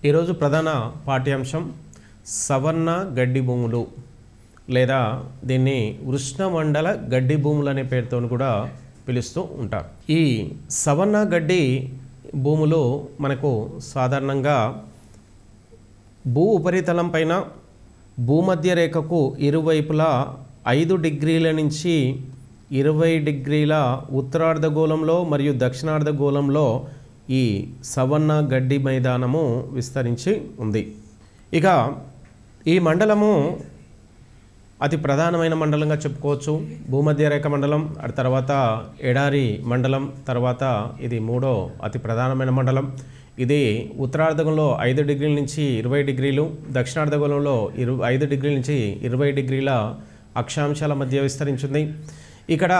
ఈరోజు ప్రధాన పాఠ్యాంశం సవర్ణ గడ్డి భూములు లేదా దీన్ని ఉష్ణమండల గడ్డి భూములు అనే పేరుతో కూడా పిలుస్తూ ఉంటారు ఈ సవర్ణ గడ్డి భూములు మనకు సాధారణంగా భూ ఉపరితలం పైన భూమధ్య రేఖకు ఇరువైపులా ఐదు డిగ్రీల నుంచి ఇరవై డిగ్రీల ఉత్తరార్ధగోళంలో మరియు దక్షిణార్ధగోళంలో ఈ సవర్ణ గడ్డి మైదానము విస్తరించి ఉంది ఇక ఈ మండలము అతి ప్రధానమైన మండలంగా చెప్పుకోవచ్చు భూమధ్య రేఖ మండలం ఆ తర్వాత ఎడారి మండలం తర్వాత ఇది మూడో అతి ప్రధానమైన మండలం ఇది ఉత్తరార్ధగంలో ఐదు డిగ్రీల నుంచి ఇరవై డిగ్రీలు దక్షిణార్ధగోళంలో ఇరు ఐదు డిగ్రీల నుంచి ఇరవై డిగ్రీల అక్షాంశాల మధ్య విస్తరించింది ఇక్కడ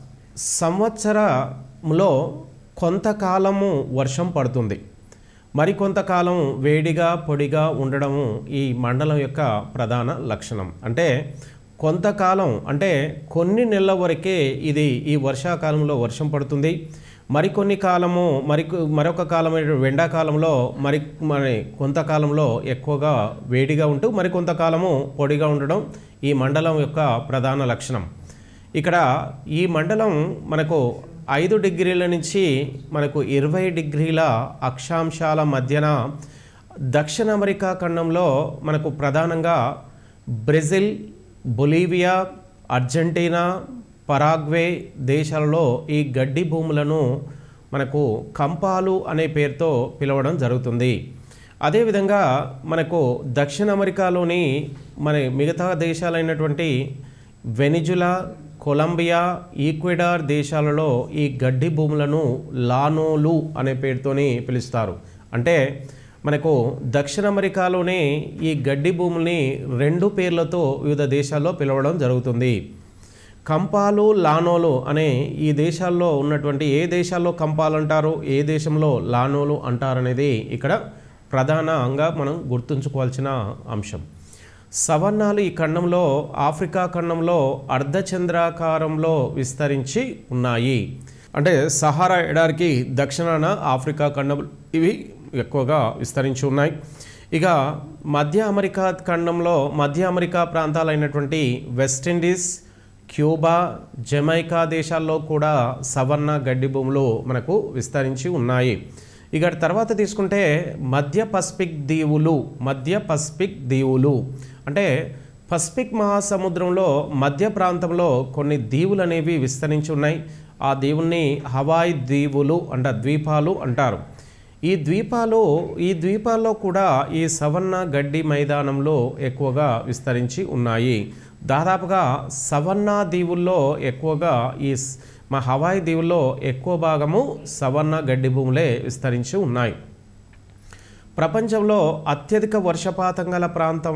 సంవత్సరంలో కొంతకాలము వర్షం పడుతుంది మరికొంతకాలం వేడిగా పొడిగా ఉండడము ఈ మండలం యొక్క ప్రధాన లక్షణం అంటే కొంతకాలం అంటే కొన్ని నెలల వరకే ఇది ఈ వర్షాకాలంలో వర్షం పడుతుంది మరికొన్ని కాలము మరి మరొక కాలం ఎండాకాలంలో మరి మరి కొంతకాలంలో ఎక్కువగా వేడిగా ఉంటూ మరికొంతకాలము పొడిగా ఉండడం ఈ మండలం యొక్క ప్రధాన లక్షణం ఇక్కడ ఈ మండలం మనకు ఐదు డిగ్రీల నుంచి మనకు ఇరవై డిగ్రీల అక్షాంశాల మధ్యన దక్షిణ అమెరికా ఖండంలో మనకు ప్రధానంగా బ్రెజిల్ బొలీవియా అర్జెంటీనా పరాగ్వే దేశాలలో ఈ గడ్డి భూములను మనకు కంపాలు అనే పేరుతో పిలవడం జరుగుతుంది అదేవిధంగా మనకు దక్షిణ అమెరికాలోని మన మిగతా దేశాలైనటువంటి వెనిజులా కొలంబియా ఈక్వెడార్ దేశాలలో ఈ గడ్డి భూములను లానోలు అనే పేరుతోని పిలుస్తారు అంటే మనకు దక్షిణ అమెరికాలోనే ఈ గడ్డి భూముల్ని రెండు పేర్లతో వివిధ దేశాల్లో పిలవడం జరుగుతుంది కంపాలు లానోలు అనే ఈ దేశాల్లో ఉన్నటువంటి ఏ దేశాల్లో కంపాలు అంటారు ఏ దేశంలో లానోలు అంటారనేది ఇక్కడ ప్రధానంగా మనం గుర్తుంచుకోవాల్సిన అంశం సవర్ణాలు ఈ ఖండంలో ఆఫ్రికా ఖండంలో అర్ధచంద్రాకారంలో విస్తరించి ఉన్నాయి అంటే సహారా ఎడారికి దక్షిణాన ఆఫ్రికా ఖండం ఇవి ఎక్కువగా విస్తరించి ఉన్నాయి ఇక మధ్య అమెరికా ఖండంలో మధ్య అమెరికా ప్రాంతాలైనటువంటి వెస్టిండీస్ క్యూబా జమైకా దేశాల్లో కూడా సవర్ణ గడ్డి భూములు మనకు విస్తరించి ఉన్నాయి ఇక తర్వాత తీసుకుంటే మధ్య పసిఫిక్ దీవులు మధ్య పసిఫిక్ దీవులు అంటే పసిఫిక్ మహాసముద్రంలో మధ్య ప్రాంతంలో కొన్ని దీవులు అనేవి విస్తరించి ఉన్నాయి ఆ దీవుల్ని హవాయ్ దీవులు అంట ద్వీపాలు అంటారు ఈ ద్వీపాలు ఈ ద్వీపాల్లో కూడా ఈ సవర్ణ గడ్డి మైదానంలో ఎక్కువగా విస్తరించి ఉన్నాయి దాదాపుగా సవర్ణ దీవుల్లో ఎక్కువగా ఈ స్- మా హవాయి దీవుల్లో ఎక్కువ భాగము సవర్ణ గడ్డి భూములే విస్తరించి ఉన్నాయి ప్రపంచంలో అత్యధిక వర్షపాతం గల ప్రాంతం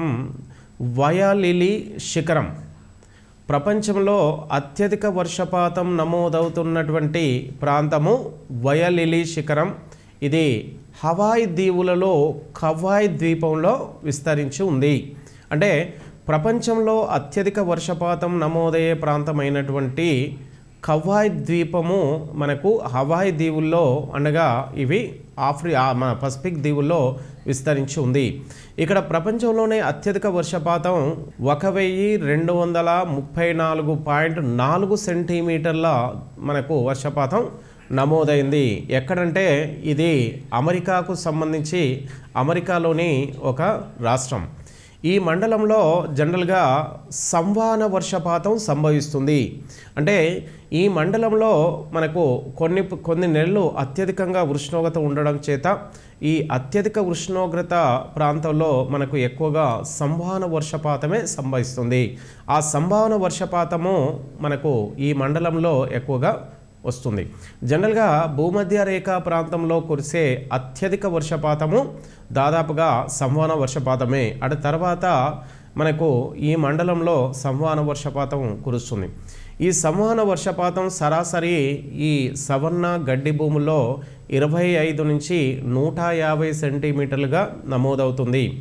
వయాలిలి శిఖరం ప్రపంచంలో అత్యధిక వర్షపాతం నమోదవుతున్నటువంటి ప్రాంతము వయలిలి శిఖరం ఇది హవాయ్ దీవులలో కవాయ్ ద్వీపంలో విస్తరించి ఉంది అంటే ప్రపంచంలో అత్యధిక వర్షపాతం నమోదయ్యే ప్రాంతమైనటువంటి కవాయ్ ద్వీపము మనకు హవాయ్ దీవుల్లో అనగా ఇవి ఆఫ్రి ఆ మన పసిఫిక్ దీవుల్లో విస్తరించి ఉంది ఇక్కడ ప్రపంచంలోనే అత్యధిక వర్షపాతం ఒక వెయ్యి రెండు వందల ముప్పై నాలుగు పాయింట్ నాలుగు సెంటీమీటర్ల మనకు వర్షపాతం నమోదైంది ఎక్కడంటే ఇది అమెరికాకు సంబంధించి అమెరికాలోని ఒక రాష్ట్రం ఈ మండలంలో జనరల్గా సంవాన వర్షపాతం సంభవిస్తుంది అంటే ఈ మండలంలో మనకు కొన్ని కొన్ని నెలలు అత్యధికంగా ఉష్ణోగ్రత ఉండడం చేత ఈ అత్యధిక ఉష్ణోగ్రత ప్రాంతంలో మనకు ఎక్కువగా సంవహన వర్షపాతమే సంభవిస్తుంది ఆ సంభావన వర్షపాతము మనకు ఈ మండలంలో ఎక్కువగా వస్తుంది జనరల్గా భూమధ్య రేఖ ప్రాంతంలో కురిసే అత్యధిక వర్షపాతము దాదాపుగా సంవహన వర్షపాతమే అటు తర్వాత మనకు ఈ మండలంలో సంవహన వర్షపాతం కురుస్తుంది ఈ సంవహన వర్షపాతం సరాసరి ఈ సవర్ణ గడ్డి భూముల్లో ఇరవై ఐదు నుంచి నూట యాభై సెంటీమీటర్లుగా నమోదవుతుంది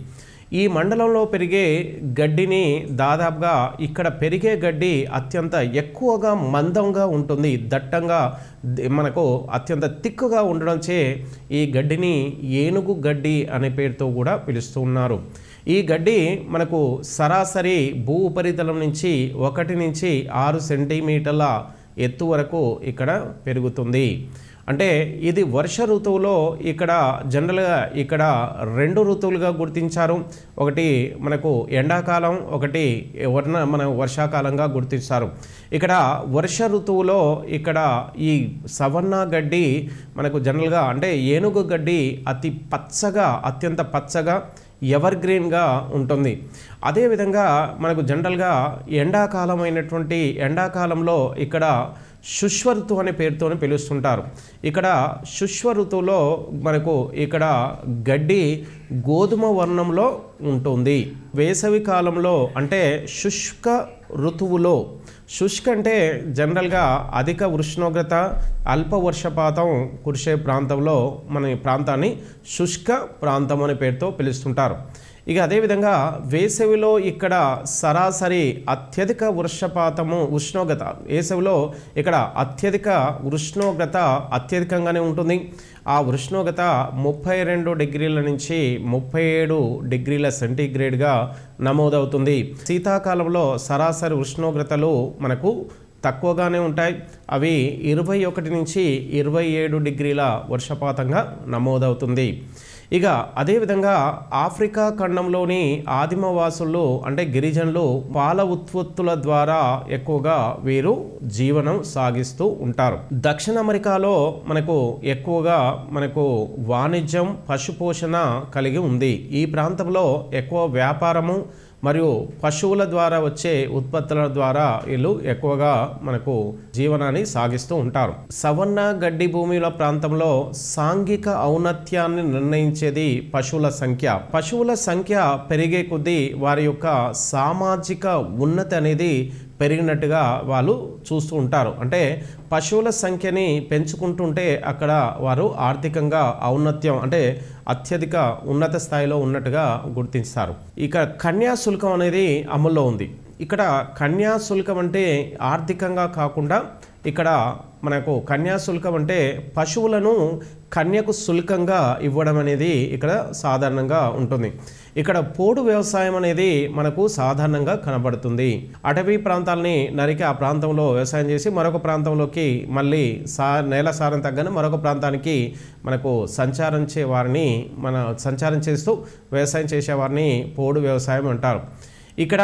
ఈ మండలంలో పెరిగే గడ్డిని దాదాపుగా ఇక్కడ పెరిగే గడ్డి అత్యంత ఎక్కువగా మందంగా ఉంటుంది దట్టంగా ద- మనకు అత్యంత తిక్కుగా ఉండడంచే ఈ గడ్డిని ఏనుగు గడ్డి అనే పేరుతో కూడా పిలుస్తూ ఉన్నారు ఈ గడ్డి మనకు సరాసరి భూ ఉపరితలం నుంచి ఒకటి నుంచి ఆరు సెంటీమీటర్ల ఎత్తు వరకు ఇక్కడ పెరుగుతుంది అంటే ఇది వర్ష ఋతువులో ఇక్కడ జనరల్గా ఇక్కడ రెండు ఋతువులుగా గుర్తించారు ఒకటి మనకు ఎండాకాలం ఒకటి వర్ణ మన వర్షాకాలంగా గుర్తిస్తారు ఇక్కడ వర్ష ఋతువులో ఇక్కడ ఈ సవర్ణ గడ్డి మనకు జనరల్గా అంటే ఏనుగు గడ్డి అతి పచ్చగా అత్యంత పచ్చగా ఎవర్ గ్రీన్గా ఉంటుంది అదేవిధంగా మనకు జనరల్గా ఎండాకాలం అయినటువంటి ఎండాకాలంలో ఇక్కడ శుష్వ ఋతువు అనే పేరుతోనే పిలుస్తుంటారు ఇక్కడ శుష్వ ఋతువులో మనకు ఇక్కడ గడ్డి గోధుమ వర్ణంలో ఉంటుంది వేసవి కాలంలో అంటే శుష్క ఋతువులో శుష్క అంటే జనరల్గా అధిక ఉష్ణోగ్రత అల్ప వర్షపాతం కురిసే ప్రాంతంలో మన ఈ ప్రాంతాన్ని శుష్క ప్రాంతం అనే పేరుతో పిలుస్తుంటారు ఇక అదేవిధంగా వేసవిలో ఇక్కడ సరాసరి అత్యధిక వర్షపాతము ఉష్ణోగ్రత వేసవిలో ఇక్కడ అత్యధిక ఉష్ణోగ్రత అత్యధికంగానే ఉంటుంది ఆ ఉష్ణోగ్రత ముప్పై రెండు డిగ్రీల నుంచి ముప్పై ఏడు డిగ్రీల సెంటీగ్రేడ్గా నమోదవుతుంది శీతాకాలంలో సరాసరి ఉష్ణోగ్రతలు మనకు తక్కువగానే ఉంటాయి అవి ఇరవై ఒకటి నుంచి ఇరవై ఏడు డిగ్రీల వర్షపాతంగా నమోదవుతుంది ఇక అదేవిధంగా ఆఫ్రికా ఖండంలోని ఆదిమవాసులు అంటే గిరిజనులు పాల ఉత్పత్తుల ద్వారా ఎక్కువగా వీరు జీవనం సాగిస్తూ ఉంటారు దక్షిణ అమెరికాలో మనకు ఎక్కువగా మనకు వాణిజ్యం పశుపోషణ కలిగి ఉంది ఈ ప్రాంతంలో ఎక్కువ వ్యాపారము మరియు పశువుల ద్వారా వచ్చే ఉత్పత్తుల ద్వారా వీళ్ళు ఎక్కువగా మనకు జీవనాన్ని సాగిస్తూ ఉంటారు సవర్ణ గడ్డి భూమిల ప్రాంతంలో సాంఘిక ఔన్నత్యాన్ని నిర్ణయించేది పశువుల సంఖ్య పశువుల సంఖ్య పెరిగే కొద్దీ వారి యొక్క సామాజిక ఉన్నతి అనేది పెరిగినట్టుగా వాళ్ళు చూస్తూ ఉంటారు అంటే పశువుల సంఖ్యని పెంచుకుంటుంటే అక్కడ వారు ఆర్థికంగా ఔన్నత్యం అంటే అత్యధిక ఉన్నత స్థాయిలో ఉన్నట్టుగా గుర్తిస్తారు ఇక కన్యాశుల్కం అనేది అమల్లో ఉంది ఇక్కడ కన్యాశుల్కం అంటే ఆర్థికంగా కాకుండా ఇక్కడ మనకు కన్యాశుల్కం అంటే పశువులను కన్యకు శుల్కంగా ఇవ్వడం అనేది ఇక్కడ సాధారణంగా ఉంటుంది ఇక్కడ పోడు వ్యవసాయం అనేది మనకు సాధారణంగా కనబడుతుంది అటవీ ప్రాంతాలని నరికి ఆ ప్రాంతంలో వ్యవసాయం చేసి మరొక ప్రాంతంలోకి మళ్ళీ సా నేల సారం తగ్గని మరొక ప్రాంతానికి మనకు సంచారం చే వారిని మన సంచారం చేస్తూ వ్యవసాయం చేసే వారిని పోడు వ్యవసాయం అంటారు ఇక్కడ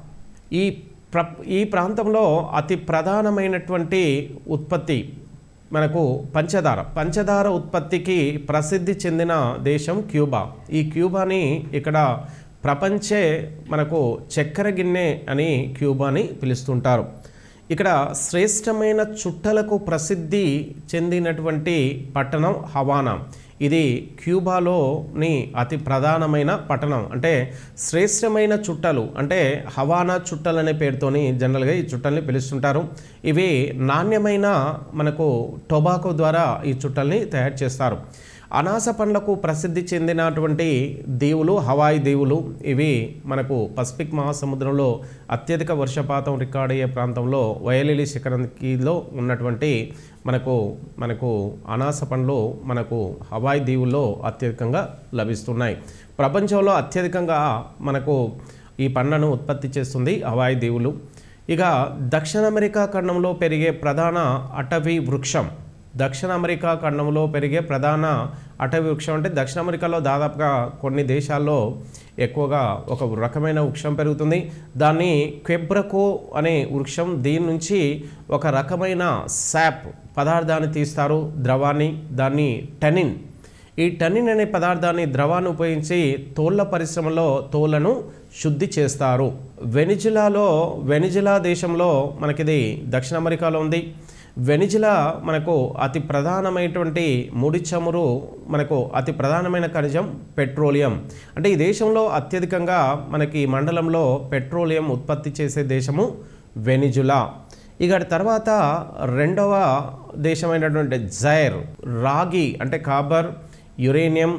ఈ ప్ర ఈ ప్రాంతంలో అతి ప్రధానమైనటువంటి ఉత్పత్తి మనకు పంచదార పంచదార ఉత్పత్తికి ప్రసిద్ధి చెందిన దేశం క్యూబా ఈ క్యూబాని ఇక్కడ ప్రపంచే మనకు చక్కెర గిన్నె అని క్యూబాని పిలుస్తుంటారు ఇక్కడ శ్రేష్టమైన చుట్టలకు ప్రసిద్ధి చెందినటువంటి పట్టణం హవానా ఇది క్యూబాలోని అతి ప్రధానమైన పట్టణం అంటే శ్రేష్టమైన చుట్టలు అంటే హవానా చుట్టలు అనే పేరుతోని జనరల్గా ఈ చుట్టల్ని పిలుస్తుంటారు ఇవి నాణ్యమైన మనకు టొబాకో ద్వారా ఈ చుట్టల్ని తయారు చేస్తారు అనాస పండ్లకు ప్రసిద్ధి చెందినటువంటి దీవులు హవాయి దీవులు ఇవి మనకు పసిఫిక్ మహాసముద్రంలో అత్యధిక వర్షపాతం రికార్డ్ అయ్యే ప్రాంతంలో వయలిలి శిఖరంకిలో ఉన్నటువంటి మనకు మనకు అనాస పండ్లు మనకు హవాయి దీవుల్లో అత్యధికంగా లభిస్తున్నాయి ప్రపంచంలో అత్యధికంగా మనకు ఈ పండ్లను ఉత్పత్తి చేస్తుంది హవాయి దీవులు ఇక దక్షిణ అమెరికా ఖండంలో పెరిగే ప్రధాన అటవీ వృక్షం దక్షిణ అమెరికా ఖండంలో పెరిగే ప్రధాన అటవీ వృక్షం అంటే దక్షిణ అమెరికాలో దాదాపుగా కొన్ని దేశాల్లో ఎక్కువగా ఒక రకమైన వృక్షం పెరుగుతుంది దాన్ని క్వెబ్రకో అనే వృక్షం దీని నుంచి ఒక రకమైన శాప్ పదార్థాన్ని తీస్తారు ద్రవాన్ని దాన్ని టెనిన్ ఈ టన్నిన్ అనే పదార్థాన్ని ద్రవాన్ని ఉపయోగించి తోళ్ల పరిశ్రమలో తోళ్లను శుద్ధి చేస్తారు వెనిజులాలో వెనిజులా దేశంలో మనకిది దక్షిణ అమెరికాలో ఉంది వెనిజులా మనకు అతి ప్రధానమైనటువంటి ముడి చమురు మనకు అతి ప్రధానమైన ఖనిజం పెట్రోలియం అంటే ఈ దేశంలో అత్యధికంగా మనకి ఈ మండలంలో పెట్రోలియం ఉత్పత్తి చేసే దేశము వెనిజులా ఇక తర్వాత రెండవ దేశమైనటువంటి జైర్ రాగి అంటే కాబర్ యురేనియం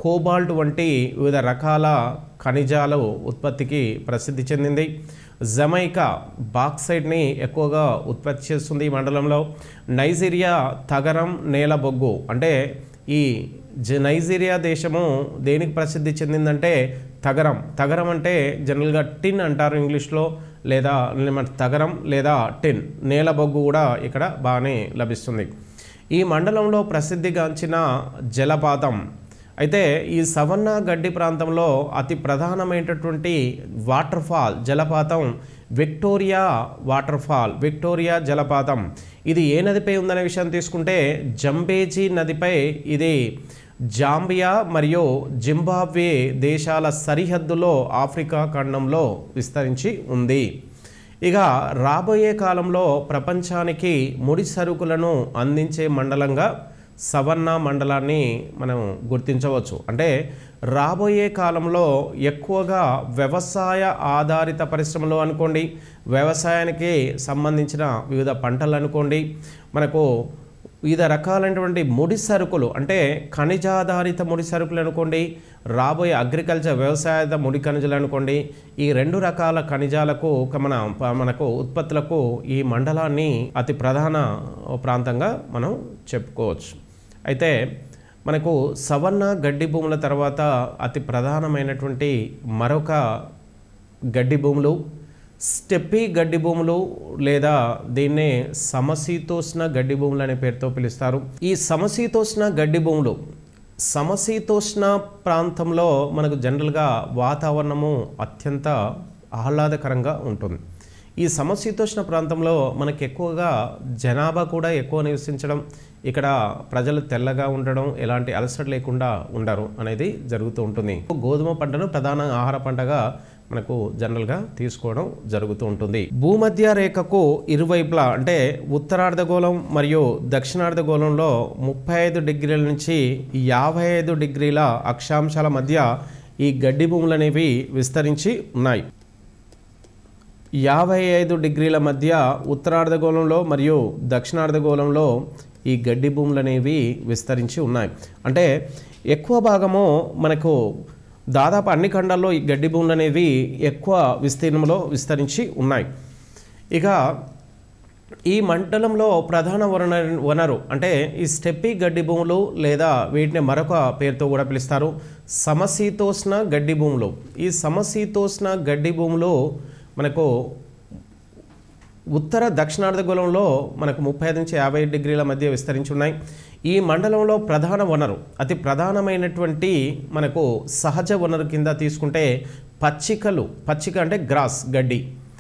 కోబాల్ట్ వంటి వివిధ రకాల ఖనిజాలు ఉత్పత్తికి ప్రసిద్ధి చెందింది జమైకా బాక్సైడ్ని ఎక్కువగా ఉత్పత్తి చేస్తుంది ఈ మండలంలో నైజీరియా తగరం నేల బొగ్గు అంటే ఈ జ నైజీరియా దేశము దేనికి ప్రసిద్ధి చెందిందంటే తగరం తగరం అంటే జనరల్గా టిన్ అంటారు ఇంగ్లీష్లో లేదా మన తగరం లేదా టిన్ నేల బొగ్గు కూడా ఇక్కడ బాగానే లభిస్తుంది ఈ మండలంలో ప్రసిద్ధిగాంచిన జలపాతం అయితే ఈ సవన్నా గడ్డి ప్రాంతంలో అతి ప్రధానమైనటువంటి వాటర్ ఫాల్ జలపాతం విక్టోరియా వాటర్ ఫాల్ విక్టోరియా జలపాతం ఇది ఏ నదిపై ఉందనే విషయం తీసుకుంటే జంబేజీ నదిపై ఇది జాంబియా మరియు జింబాబ్వే దేశాల సరిహద్దులో ఆఫ్రికా ఖండంలో విస్తరించి ఉంది ఇక రాబోయే కాలంలో ప్రపంచానికి ముడి సరుకులను అందించే మండలంగా సవర్ణ మండలాన్ని మనం గుర్తించవచ్చు అంటే రాబోయే కాలంలో ఎక్కువగా వ్యవసాయ ఆధారిత పరిశ్రమలు అనుకోండి వ్యవసాయానికి సంబంధించిన వివిధ పంటలు అనుకోండి మనకు వివిధ రకాలైనటువంటి ముడి సరుకులు అంటే ఖనిజాధారిత ముడి సరుకులు అనుకోండి రాబోయే అగ్రికల్చర్ వ్యవసాయ ముడి ఖనిజాలు అనుకోండి ఈ రెండు రకాల ఖనిజాలకు ఒక మన మనకు ఉత్పత్తులకు ఈ మండలాన్ని అతి ప్రధాన ప్రాంతంగా మనం చెప్పుకోవచ్చు అయితే మనకు సవర్ణ గడ్డి భూముల తర్వాత అతి ప్రధానమైనటువంటి మరొక గడ్డి భూములు స్టెప్పీ గడ్డి భూములు లేదా దీన్నే సమశీతోష్ణ గడ్డి భూములు అనే పేరుతో పిలుస్తారు ఈ సమశీతోష్ణ గడ్డి భూములు సమశీతోష్ణ ప్రాంతంలో మనకు జనరల్గా వాతావరణము అత్యంత ఆహ్లాదకరంగా ఉంటుంది ఈ సమశీతోష్ణ ప్రాంతంలో మనకి ఎక్కువగా జనాభా కూడా ఎక్కువ నివసించడం ఇక్కడ ప్రజలు తెల్లగా ఉండడం ఎలాంటి అలసట లేకుండా ఉండరు అనేది జరుగుతూ ఉంటుంది గోధుమ పంటను ప్రధాన ఆహార పంటగా మనకు జనరల్గా తీసుకోవడం జరుగుతూ ఉంటుంది భూమధ్య రేఖకు ఇరువైపులా అంటే ఉత్తరార్ధగోళం మరియు దక్షిణార్ధగోళంలో ముప్పై ఐదు డిగ్రీల నుంచి యాభై ఐదు డిగ్రీల అక్షాంశాల మధ్య ఈ గడ్డి భూములు అనేవి విస్తరించి ఉన్నాయి యాభై ఐదు డిగ్రీల మధ్య ఉత్తరార్ధగోళంలో మరియు దక్షిణార్ధగోళంలో ఈ గడ్డి భూములు అనేవి విస్తరించి ఉన్నాయి అంటే ఎక్కువ భాగము మనకు దాదాపు అన్ని ఖండాల్లో ఈ గడ్డి భూములు అనేవి ఎక్కువ విస్తీర్ణంలో విస్తరించి ఉన్నాయి ఇక ఈ మండలంలో ప్రధాన వనరు వనరు అంటే ఈ స్టెప్పీ గడ్డి భూములు లేదా వీటిని మరొక పేరుతో కూడా పిలుస్తారు సమశీతోష్ణ గడ్డి భూములు ఈ సమశీతోష్ణ గడ్డి భూములు మనకు ఉత్తర దక్షిణార్ధగోళంలో మనకు ముప్పై ఐదు నుంచి యాభై డిగ్రీల మధ్య విస్తరించి ఉన్నాయి ఈ మండలంలో ప్రధాన వనరు అతి ప్రధానమైనటువంటి మనకు సహజ వనరు కింద తీసుకుంటే పచ్చికలు పచ్చిక అంటే గ్రాస్ గడ్డి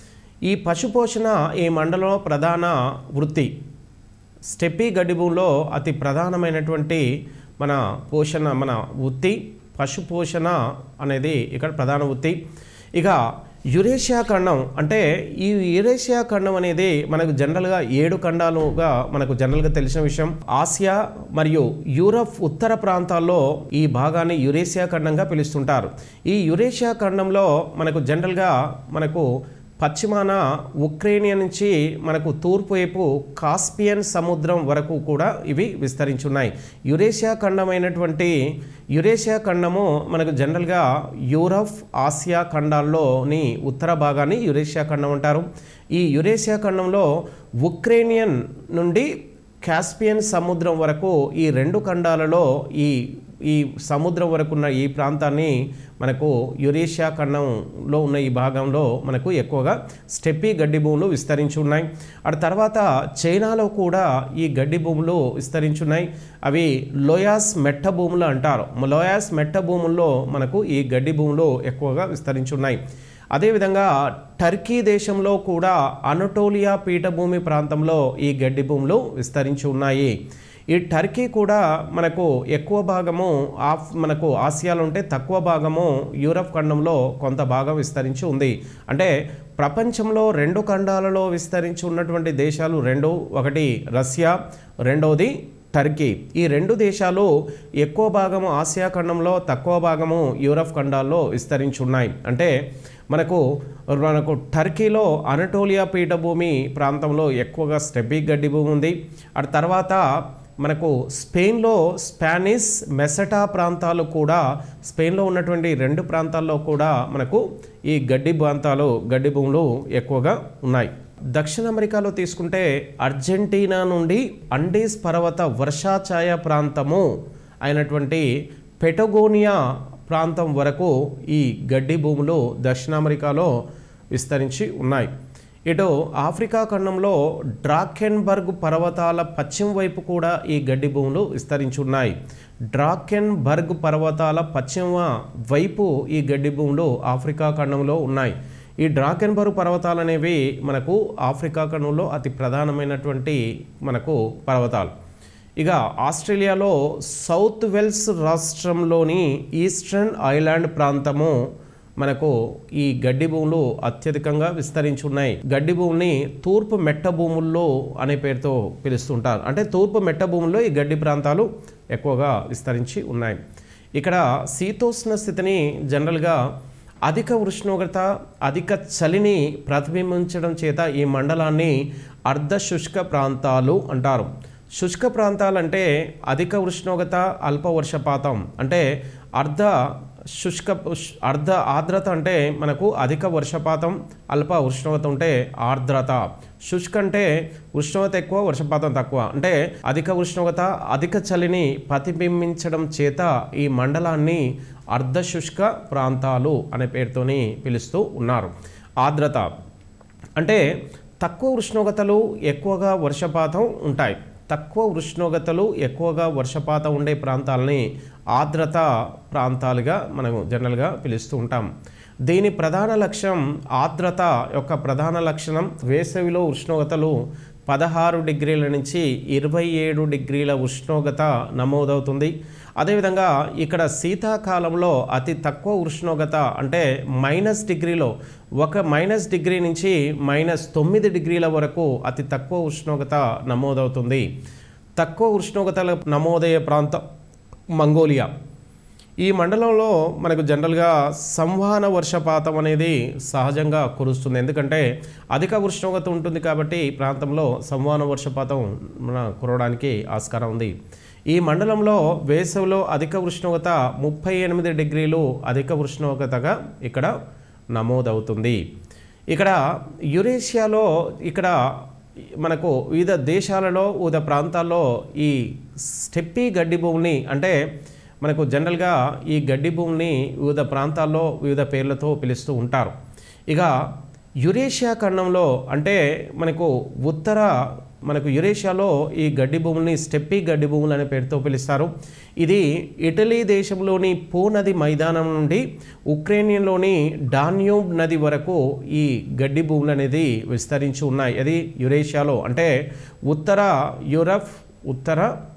ఈ పశుపోషణ ఈ మండలంలో ప్రధాన వృత్తి స్టెప్పీ గడ్డి భూమిలో అతి ప్రధానమైనటువంటి మన పోషణ మన వృత్తి పశు పోషణ అనేది ఇక్కడ ప్రధాన వృత్తి ఇక యురేషియా ఖండం అంటే ఈ యురేషియా ఖండం అనేది మనకు జనరల్గా ఏడు ఖండాలుగా మనకు జనరల్గా తెలిసిన విషయం ఆసియా మరియు యూరప్ ఉత్తర ప్రాంతాల్లో ఈ భాగాన్ని యురేషియా ఖండంగా పిలుస్తుంటారు ఈ యురేషియా ఖండంలో మనకు జనరల్గా మనకు పశ్చిమాన ఉక్రేనియా నుంచి మనకు తూర్పు వైపు కాస్పియన్ సముద్రం వరకు కూడా ఇవి విస్తరించున్నాయి యురేషియా ఖండమైనటువంటి యురేషియా ఖండము మనకు జనరల్గా యూరప్ ఆసియా ఖండాల్లోని ఉత్తర భాగాన్ని యురేషియా ఖండం అంటారు ఈ యురేషియా ఖండంలో ఉక్రేనియన్ నుండి కాస్పియన్ సముద్రం వరకు ఈ రెండు ఖండాలలో ఈ ఈ సముద్రం వరకు ఉన్న ఈ ప్రాంతాన్ని మనకు యురేషియా ఖండంలో ఉన్న ఈ భాగంలో మనకు ఎక్కువగా స్టెప్పీ గడ్డి భూములు విస్తరించి ఉన్నాయి ఆ తర్వాత చైనాలో కూడా ఈ గడ్డి భూములు విస్తరించున్నాయి అవి లోయాస్ మెట్ట భూములు అంటారు లోయాస్ మెట్ట భూముల్లో మనకు ఈ గడ్డి భూములు ఎక్కువగా విస్తరించున్నాయి అదేవిధంగా టర్కీ దేశంలో కూడా అనటోలియా పీఠభూమి ప్రాంతంలో ఈ గడ్డి భూములు విస్తరించి ఉన్నాయి ఈ టర్కీ కూడా మనకు ఎక్కువ భాగము ఆఫ్ మనకు ఆసియాలో ఉంటే తక్కువ భాగము యూరప్ ఖండంలో కొంత భాగం విస్తరించి ఉంది అంటే ప్రపంచంలో రెండు ఖండాలలో విస్తరించి ఉన్నటువంటి దేశాలు రెండు ఒకటి రష్యా రెండవది టర్కీ ఈ రెండు దేశాలు ఎక్కువ భాగము ఆసియా ఖండంలో తక్కువ భాగము యూరప్ ఖండాల్లో విస్తరించి ఉన్నాయి అంటే మనకు మనకు టర్కీలో అనటోలియా పీఠభూమి ప్రాంతంలో ఎక్కువగా స్టెబీ గడ్డి భూమి ఉంది ఆ తర్వాత మనకు స్పెయిన్లో స్పానిష్ మెసటా ప్రాంతాలు కూడా స్పెయిన్లో ఉన్నటువంటి రెండు ప్రాంతాల్లో కూడా మనకు ఈ గడ్డి ప్రాంతాలు గడ్డి భూములు ఎక్కువగా ఉన్నాయి దక్షిణ అమెరికాలో తీసుకుంటే అర్జెంటీనా నుండి అండీస్ పర్వత వర్షాఛాయ ప్రాంతము అయినటువంటి పెటగోనియా ప్రాంతం వరకు ఈ గడ్డి భూములు దక్షిణ అమెరికాలో విస్తరించి ఉన్నాయి ఇటు ఆఫ్రికా ఖండంలో డ్రాకెన్బర్గ్ పర్వతాల పశ్చిమ వైపు కూడా ఈ గడ్డి భూములు విస్తరించి ఉన్నాయి డ్రాకెన్బర్గ్ పర్వతాల పశ్చిమ వైపు ఈ గడ్డి భూములు ఆఫ్రికా ఖండంలో ఉన్నాయి ఈ డ్రాకెన్బర్గ్ పర్వతాలు అనేవి మనకు ఆఫ్రికా ఖండంలో అతి ప్రధానమైనటువంటి మనకు పర్వతాలు ఇక ఆస్ట్రేలియాలో సౌత్ వెల్స్ రాష్ట్రంలోని ఈస్టర్న్ ఐలాండ్ ప్రాంతము మనకు ఈ గడ్డి భూములు అత్యధికంగా విస్తరించి ఉన్నాయి గడ్డి భూముల్ని తూర్పు మెట్ట భూముల్లో అనే పేరుతో పిలుస్తుంటారు అంటే తూర్పు మెట్ట భూముల్లో ఈ గడ్డి ప్రాంతాలు ఎక్కువగా విస్తరించి ఉన్నాయి ఇక్కడ శీతోష్ణ స్థితిని జనరల్గా అధిక ఉష్ణోగ్రత అధిక చలిని ప్రతిబింబించడం చేత ఈ మండలాన్ని అర్ధ శుష్క ప్రాంతాలు అంటారు శుష్క ప్రాంతాలంటే అధిక ఉష్ణోగ్రత అల్ప వర్షపాతం అంటే అర్ధ శుష్క ఉష్- అర్ధ ఆర్ద్రత అంటే మనకు అధిక వర్షపాతం అల్ప ఉష్ణోగ్రత ఉంటే ఆర్ద్రత శుష్క అంటే ఉష్ణోగ్రత ఎక్కువ వర్షపాతం తక్కువ అంటే అధిక ఉష్ణోగ్రత అధిక చలిని ప్రతిబింబించడం చేత ఈ మండలాన్ని అర్ధ శుష్క ప్రాంతాలు అనే పేరుతోని పిలుస్తూ ఉన్నారు ఆర్ద్రత అంటే తక్కువ ఉష్ణోగ్రతలు ఎక్కువగా వర్షపాతం ఉంటాయి తక్కువ ఉష్ణోగ్రతలు ఎక్కువగా వర్షపాతం ఉండే ప్రాంతాలని ఆర్ద్రత ప్రాంతాలుగా మనం జనరల్గా పిలుస్తూ ఉంటాం దీని ప్రధాన లక్ష్యం ఆర్ద్రత యొక్క ప్రధాన లక్షణం వేసవిలో ఉష్ణోగ్రతలు పదహారు డిగ్రీల నుంచి ఇరవై ఏడు డిగ్రీల ఉష్ణోగ్రత నమోదవుతుంది అదేవిధంగా ఇక్కడ శీతాకాలంలో అతి తక్కువ ఉష్ణోగ్రత అంటే మైనస్ డిగ్రీలో ఒక మైనస్ డిగ్రీ నుంచి మైనస్ తొమ్మిది డిగ్రీల వరకు అతి తక్కువ ఉష్ణోగ్రత నమోదవుతుంది తక్కువ ఉష్ణోగ్రతలు నమోదయ్యే ప్రాంతం మంగోలియా ఈ మండలంలో మనకు జనరల్గా సంవహన వర్షపాతం అనేది సహజంగా కురుస్తుంది ఎందుకంటే అధిక ఉష్ణోగ్రత ఉంటుంది కాబట్టి ఈ ప్రాంతంలో సంవహన వర్షపాతం మన కురవడానికి ఆస్కారం ఉంది ఈ మండలంలో వేసవిలో అధిక ఉష్ణోగ్రత ముప్పై ఎనిమిది డిగ్రీలు అధిక ఉష్ణోగ్రతగా ఇక్కడ నమోదవుతుంది ఇక్కడ యురేషియాలో ఇక్కడ మనకు వివిధ దేశాలలో వివిధ ప్రాంతాల్లో ఈ స్టెప్పీ గడ్డి భూమిని అంటే మనకు జనరల్గా ఈ గడ్డి భూమిని వివిధ ప్రాంతాల్లో వివిధ పేర్లతో పిలుస్తూ ఉంటారు ఇక యురేషియా ఖండంలో అంటే మనకు ఉత్తర మనకు యురేషియాలో ఈ గడ్డి భూముల్ని స్టెప్పీ గడ్డి భూములు అనే పేరుతో పిలుస్తారు ఇది ఇటలీ దేశంలోని పో నది మైదానం నుండి ఉక్రెయిన్లోని డాన్యూబ్ నది వరకు ఈ గడ్డి భూములు అనేది విస్తరించి ఉన్నాయి అది యురేషియాలో అంటే ఉత్తర యూరప్ ఉత్తర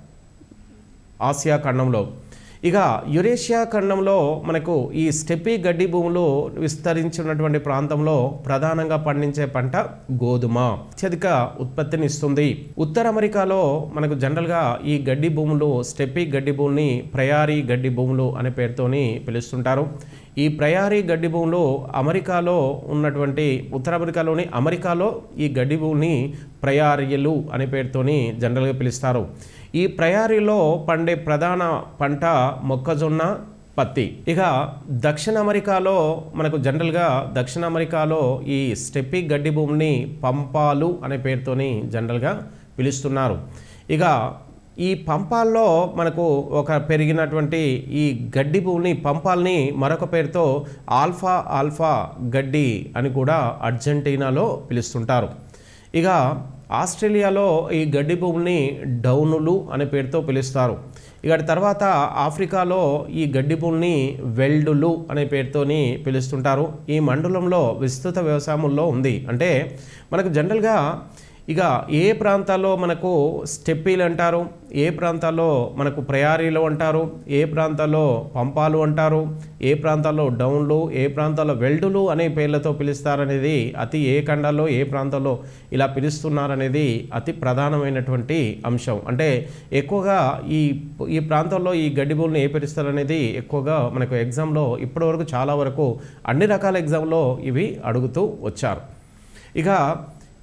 ఆసియా ఖండంలో ఇక యురేషియా ఖండంలో మనకు ఈ స్టెప్పీ గడ్డి భూములు విస్తరించినటువంటి ప్రాంతంలో ప్రధానంగా పండించే పంట గోధుమ అత్యధిక ఉత్పత్తిని ఇస్తుంది ఉత్తర అమెరికాలో మనకు జనరల్గా ఈ గడ్డి భూములు స్టెప్పీ గడ్డి భూముల్ని ప్రయారీ గడ్డి భూములు అనే పేరుతోని పిలుస్తుంటారు ఈ ప్రయారీ గడ్డి భూములు అమెరికాలో ఉన్నటువంటి ఉత్తర అమెరికాలోని అమెరికాలో ఈ గడ్డి భూమిని ప్రయారియలు అనే పేరుతోని జనరల్గా పిలుస్తారు ఈ ప్రయారీలో పండే ప్రధాన పంట మొక్కజొన్న పత్తి ఇక దక్షిణ అమెరికాలో మనకు జనరల్గా దక్షిణ అమెరికాలో ఈ స్టెప్పీ గడ్డి భూమిని పంపాలు అనే పేరుతోని జనరల్గా పిలుస్తున్నారు ఇక ఈ పంపాల్లో మనకు ఒక పెరిగినటువంటి ఈ గడ్డి భూమిని పంపాల్ని మరొక పేరుతో ఆల్ఫా ఆల్ఫా గడ్డి అని కూడా అర్జెంటీనాలో పిలుస్తుంటారు ఇక ఆస్ట్రేలియాలో ఈ గడ్డి భూముల్ని డౌనులు అనే పేరుతో పిలుస్తారు ఇక తర్వాత ఆఫ్రికాలో ఈ గడ్డి భూముల్ని వెల్డులు అనే పేరుతోని పిలుస్తుంటారు ఈ మండలంలో విస్తృత వ్యవసాయంలో ఉంది అంటే మనకు జనరల్గా ఇక ఏ ప్రాంతాల్లో మనకు స్టెప్పీలు అంటారు ఏ ప్రాంతాల్లో మనకు ప్రయారీలు అంటారు ఏ ప్రాంతాల్లో పంపాలు అంటారు ఏ ప్రాంతాల్లో డౌన్లు ఏ ప్రాంతాల్లో వెల్డులు అనే పేర్లతో పిలుస్తారనేది అతి ఏ ఖండాల్లో ఏ ప్రాంతాల్లో ఇలా పిలుస్తున్నారనేది అతి ప్రధానమైనటువంటి అంశం అంటే ఎక్కువగా ఈ ఈ ప్రాంతంలో ఈ గడ్డి భూములను ఏ పిలుస్తారనేది ఎక్కువగా మనకు ఎగ్జామ్లో ఇప్పటివరకు చాలా వరకు అన్ని రకాల ఎగ్జామ్లో ఇవి అడుగుతూ వచ్చారు ఇక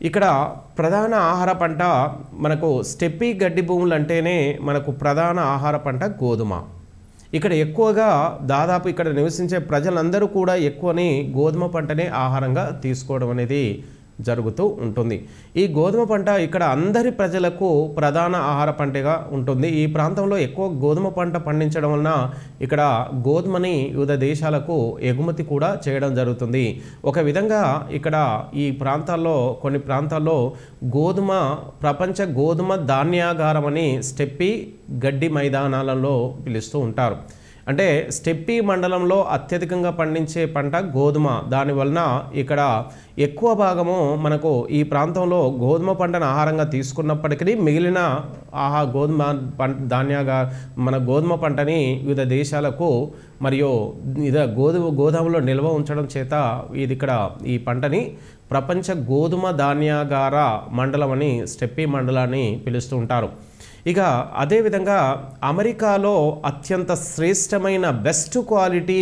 ఇక్కడ ప్రధాన ఆహార పంట మనకు స్టెప్పీ గడ్డి భూములు అంటేనే మనకు ప్రధాన ఆహార పంట గోధుమ ఇక్కడ ఎక్కువగా దాదాపు ఇక్కడ నివసించే ప్రజలందరూ కూడా ఎక్కువని గోధుమ పంటనే ఆహారంగా తీసుకోవడం అనేది జరుగుతూ ఉంటుంది ఈ గోధుమ పంట ఇక్కడ అందరి ప్రజలకు ప్రధాన ఆహార పంటగా ఉంటుంది ఈ ప్రాంతంలో ఎక్కువ గోధుమ పంట పండించడం వలన ఇక్కడ గోధుమని వివిధ దేశాలకు ఎగుమతి కూడా చేయడం జరుగుతుంది ఒక విధంగా ఇక్కడ ఈ ప్రాంతాల్లో కొన్ని ప్రాంతాల్లో గోధుమ ప్రపంచ గోధుమ ధాన్యాగారం అని స్టెప్పి గడ్డి మైదానాలలో పిలుస్తూ ఉంటారు అంటే స్టెప్పీ మండలంలో అత్యధికంగా పండించే పంట గోధుమ దానివలన ఇక్కడ ఎక్కువ భాగము మనకు ఈ ప్రాంతంలో గోధుమ పంటను ఆహారంగా తీసుకున్నప్పటికీ మిగిలిన ఆహా గోధుమ పంట ధాన్యాగా మన గోధుమ పంటని వివిధ దేశాలకు మరియు ఇద గోధుమ గోదాములో నిల్వ ఉంచడం చేత ఇది ఇక్కడ ఈ పంటని ప్రపంచ గోధుమ ధాన్యాగార మండలం అని స్టెప్పీ మండలాన్ని పిలుస్తూ ఉంటారు ఇక అదేవిధంగా అమెరికాలో అత్యంత శ్రేష్టమైన బెస్ట్ క్వాలిటీ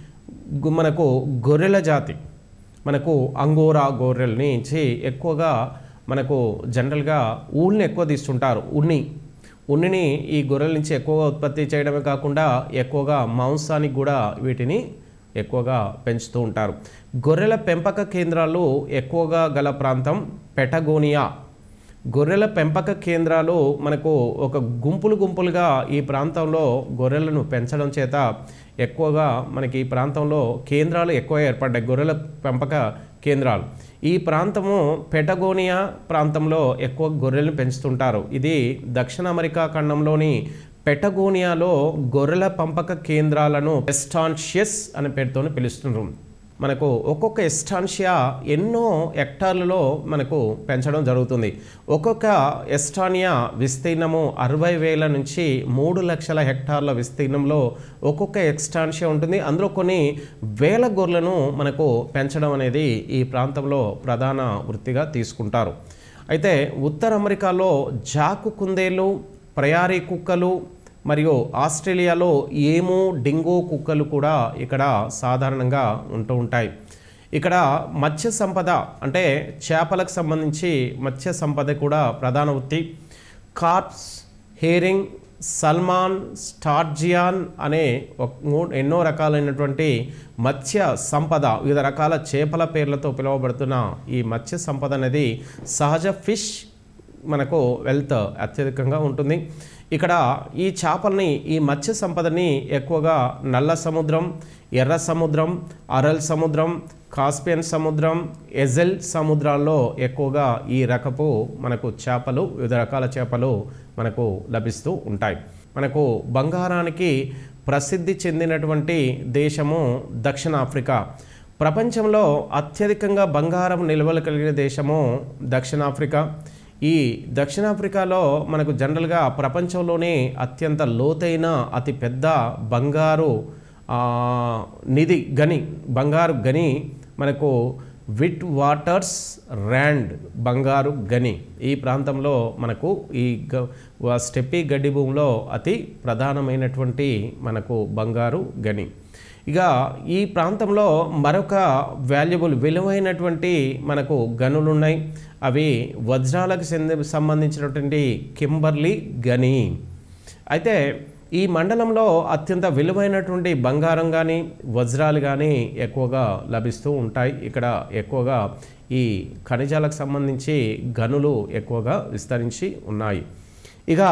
గు- మనకు గొర్రెల జాతి మనకు అంగోరా గొర్రెల్ని ఇచ్చి ఎక్కువగా మనకు జనరల్గా ఊళ్ళని ఎక్కువ తీస్తుంటారు ఉన్ని ఉన్నిని ఈ గొర్రెల నుంచి ఎక్కువగా ఉత్పత్తి చేయడమే కాకుండా ఎక్కువగా మాంసానికి కూడా వీటిని ఎక్కువగా పెంచుతూ ఉంటారు గొర్రెల పెంపక కేంద్రాలు ఎక్కువగా గల ప్రాంతం పెటగోనియా గొర్రెల పెంపక కేంద్రాలు మనకు ఒక గుంపులు గుంపులుగా ఈ ప్రాంతంలో గొర్రెలను పెంచడం చేత ఎక్కువగా మనకి ఈ ప్రాంతంలో కేంద్రాలు ఎక్కువ ఏర్పడ్డాయి గొర్రెల పెంపక కేంద్రాలు ఈ ప్రాంతము పెటగోనియా ప్రాంతంలో ఎక్కువ గొర్రెలను పెంచుతుంటారు ఇది దక్షిణ అమెరికా ఖండంలోని పెటగోనియాలో గొర్రెల పెంపక కేంద్రాలను ఎస్టాన్షియస్ అనే పేరుతో పిలుస్తున్నారు మనకు ఒక్కొక్క ఎస్టాన్షియా ఎన్నో హెక్టార్లలో మనకు పెంచడం జరుగుతుంది ఒక్కొక్క ఎస్టానియా విస్తీర్ణము అరవై వేల నుంచి మూడు లక్షల హెక్టార్ల విస్తీర్ణంలో ఒక్కొక్క ఎక్స్టాన్షియా ఉంటుంది అందులో కొన్ని వేల గొర్రెలను మనకు పెంచడం అనేది ఈ ప్రాంతంలో ప్రధాన వృత్తిగా తీసుకుంటారు అయితే ఉత్తర అమెరికాలో జాకు కుందేలు ప్రయారీ కుక్కలు మరియు ఆస్ట్రేలియాలో ఏమో డింగో కుక్కలు కూడా ఇక్కడ సాధారణంగా ఉంటూ ఉంటాయి ఇక్కడ మత్స్య సంపద అంటే చేపలకు సంబంధించి మత్స్య సంపద కూడా ప్రధాన వృత్తి కార్ప్స్ హేరింగ్ సల్మాన్ స్టార్జియాన్ అనే ఒక మూడు ఎన్నో రకాలైనటువంటి మత్స్య సంపద వివిధ రకాల చేపల పేర్లతో పిలువబడుతున్న ఈ మత్స్య సంపద అనేది సహజ ఫిష్ మనకు వెల్త్ అత్యధికంగా ఉంటుంది ఇక్కడ ఈ చేపల్ని ఈ మత్స్య సంపదని ఎక్కువగా నల్ల సముద్రం ఎర్ర సముద్రం అరల్ సముద్రం కాస్పియన్ సముద్రం ఎజెల్ సముద్రాల్లో ఎక్కువగా ఈ రకపు మనకు చేపలు వివిధ రకాల చేపలు మనకు లభిస్తూ ఉంటాయి మనకు బంగారానికి ప్రసిద్ధి చెందినటువంటి దేశము దక్షిణాఫ్రికా ప్రపంచంలో అత్యధికంగా బంగారం నిల్వలు కలిగిన దేశము దక్షిణాఫ్రికా ఈ దక్షిణాఫ్రికాలో మనకు జనరల్గా ప్రపంచంలోనే అత్యంత లోతైన అతి పెద్ద బంగారు ఆ, నిధి గని బంగారు గని మనకు విట్ వాటర్స్ ర్యాండ్ బంగారు గని ఈ ప్రాంతంలో మనకు ఈ గ- వ- స్టెప్పీ గడ్డి భూమిలో అతి ప్రధానమైనటువంటి మనకు బంగారు గని ఇక ఈ ప్రాంతంలో మరొక వాల్యుబుల్ విలువైనటువంటి మనకు గనులు ఉన్నాయి అవి వజ్రాలకు చెంది సంబంధించినటువంటి కింబర్లీ గని అయితే ఈ మండలంలో అత్యంత విలువైనటువంటి బంగారం కానీ వజ్రాలు కానీ ఎక్కువగా లభిస్తూ ఉంటాయి ఇక్కడ ఎక్కువగా ఈ ఖనిజాలకు సంబంధించి గనులు ఎక్కువగా విస్తరించి ఉన్నాయి ఇక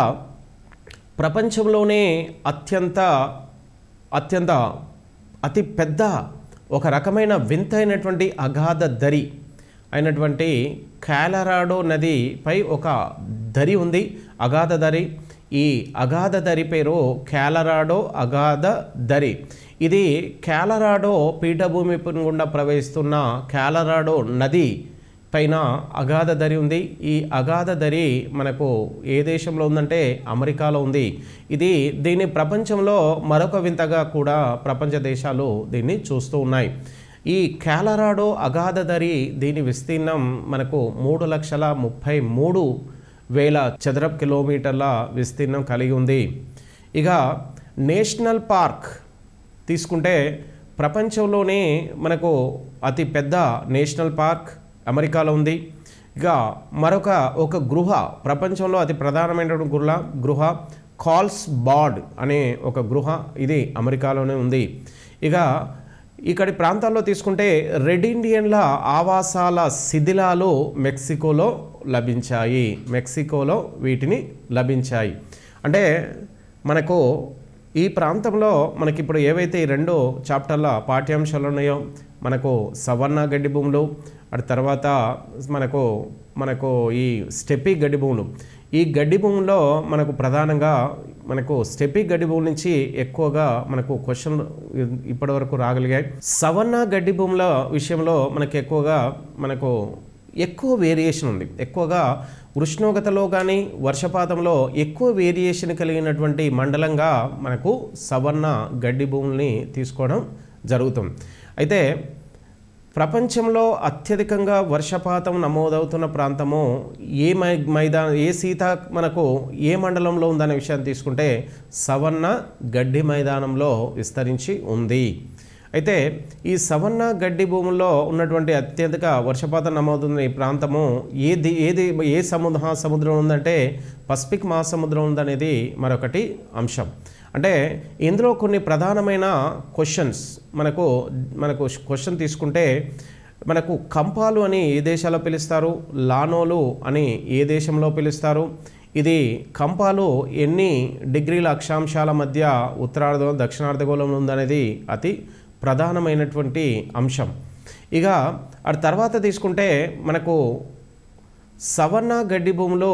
ప్రపంచంలోనే అత్యంత అత్యంత అతి పెద్ద ఒక రకమైన వింతైనటువంటి అగాధ దరి అయినటువంటి కాలరాడో నదిపై ఒక దరి ఉంది అగాధ దరి ఈ అగాధ దరి పేరు కాలరాడో అగాధ దరి ఇది కాలరాడో పీఠభూమి గుండా ప్రవహిస్తున్న కాలరాడో నది పైన అగాధ దరి ఉంది ఈ అగాధ దరి మనకు ఏ దేశంలో ఉందంటే అమెరికాలో ఉంది ఇది దీన్ని ప్రపంచంలో మరొక వింతగా కూడా ప్రపంచ దేశాలు దీన్ని చూస్తూ ఉన్నాయి ఈ కాలరాడో అగాధ దరి దీని విస్తీర్ణం మనకు మూడు లక్షల ముప్పై మూడు వేల చదరపు కిలోమీటర్ల విస్తీర్ణం కలిగి ఉంది ఇక నేషనల్ పార్క్ తీసుకుంటే ప్రపంచంలోనే మనకు అతి పెద్ద నేషనల్ పార్క్ అమెరికాలో ఉంది ఇక మరొక ఒక గృహ ప్రపంచంలో అతి ప్రధానమైనటువంటి గృహ గృహ కాల్స్ బాడ్ అనే ఒక గృహ ఇది అమెరికాలోనే ఉంది ఇక ఇక్కడి ప్రాంతాల్లో తీసుకుంటే రెడ్ ఇండియన్ల ఆవాసాల శిథిలాలు మెక్సికోలో లభించాయి మెక్సికోలో వీటిని లభించాయి అంటే మనకు ఈ ప్రాంతంలో మనకి ఇప్పుడు ఏవైతే ఈ రెండు చాప్టర్ల పాఠ్యాంశాలు ఉన్నాయో మనకు సవర్ణ గడ్డి భూములు అటు తర్వాత మనకు మనకు ఈ స్టెప్పీ గడ్డి భూములు ఈ గడ్డి భూముల్లో మనకు ప్రధానంగా మనకు స్టెప్పీ గడ్డి భూముల నుంచి ఎక్కువగా మనకు క్వశ్చన్ ఇప్పటి వరకు రాగలిగాయి సవర్ణ గడ్డి భూముల విషయంలో మనకి ఎక్కువగా మనకు ఎక్కువ వేరియేషన్ ఉంది ఎక్కువగా ఉష్ణోగ్రతలో కానీ వర్షపాతంలో ఎక్కువ వేరియేషన్ కలిగినటువంటి మండలంగా మనకు సవర్ణ గడ్డి భూముల్ని తీసుకోవడం జరుగుతుంది అయితే ప్రపంచంలో అత్యధికంగా వర్షపాతం నమోదవుతున్న ప్రాంతము ఏ మై మైదాన ఏ సీత మనకు ఏ మండలంలో ఉందనే విషయాన్ని తీసుకుంటే సవర్ణ గడ్డి మైదానంలో విస్తరించి ఉంది అయితే ఈ సవర్ణ గడ్డి భూముల్లో ఉన్నటువంటి అత్యధిక వర్షపాతం నమోదున్న ఈ ప్రాంతము ఏది ఏది ఏ సముద్ర సముద్రం ఉందంటే పసిఫిక్ మహాసముద్రం ఉందనేది మరొకటి అంశం అంటే ఇందులో కొన్ని ప్రధానమైన క్వశ్చన్స్ మనకు మనకు క్వశ్చన్ తీసుకుంటే మనకు కంపాలు అని ఏ దేశాల్లో పిలుస్తారు లానోలు అని ఏ దేశంలో పిలుస్తారు ఇది కంపాలు ఎన్ని డిగ్రీల అక్షాంశాల మధ్య ఉత్తరార్ధ దక్షిణార్ధగోళంలో ఉందనేది అతి ప్రధానమైనటువంటి అంశం ఇక ఆ తర్వాత తీసుకుంటే మనకు సవర్ణ గడ్డి భూమిలో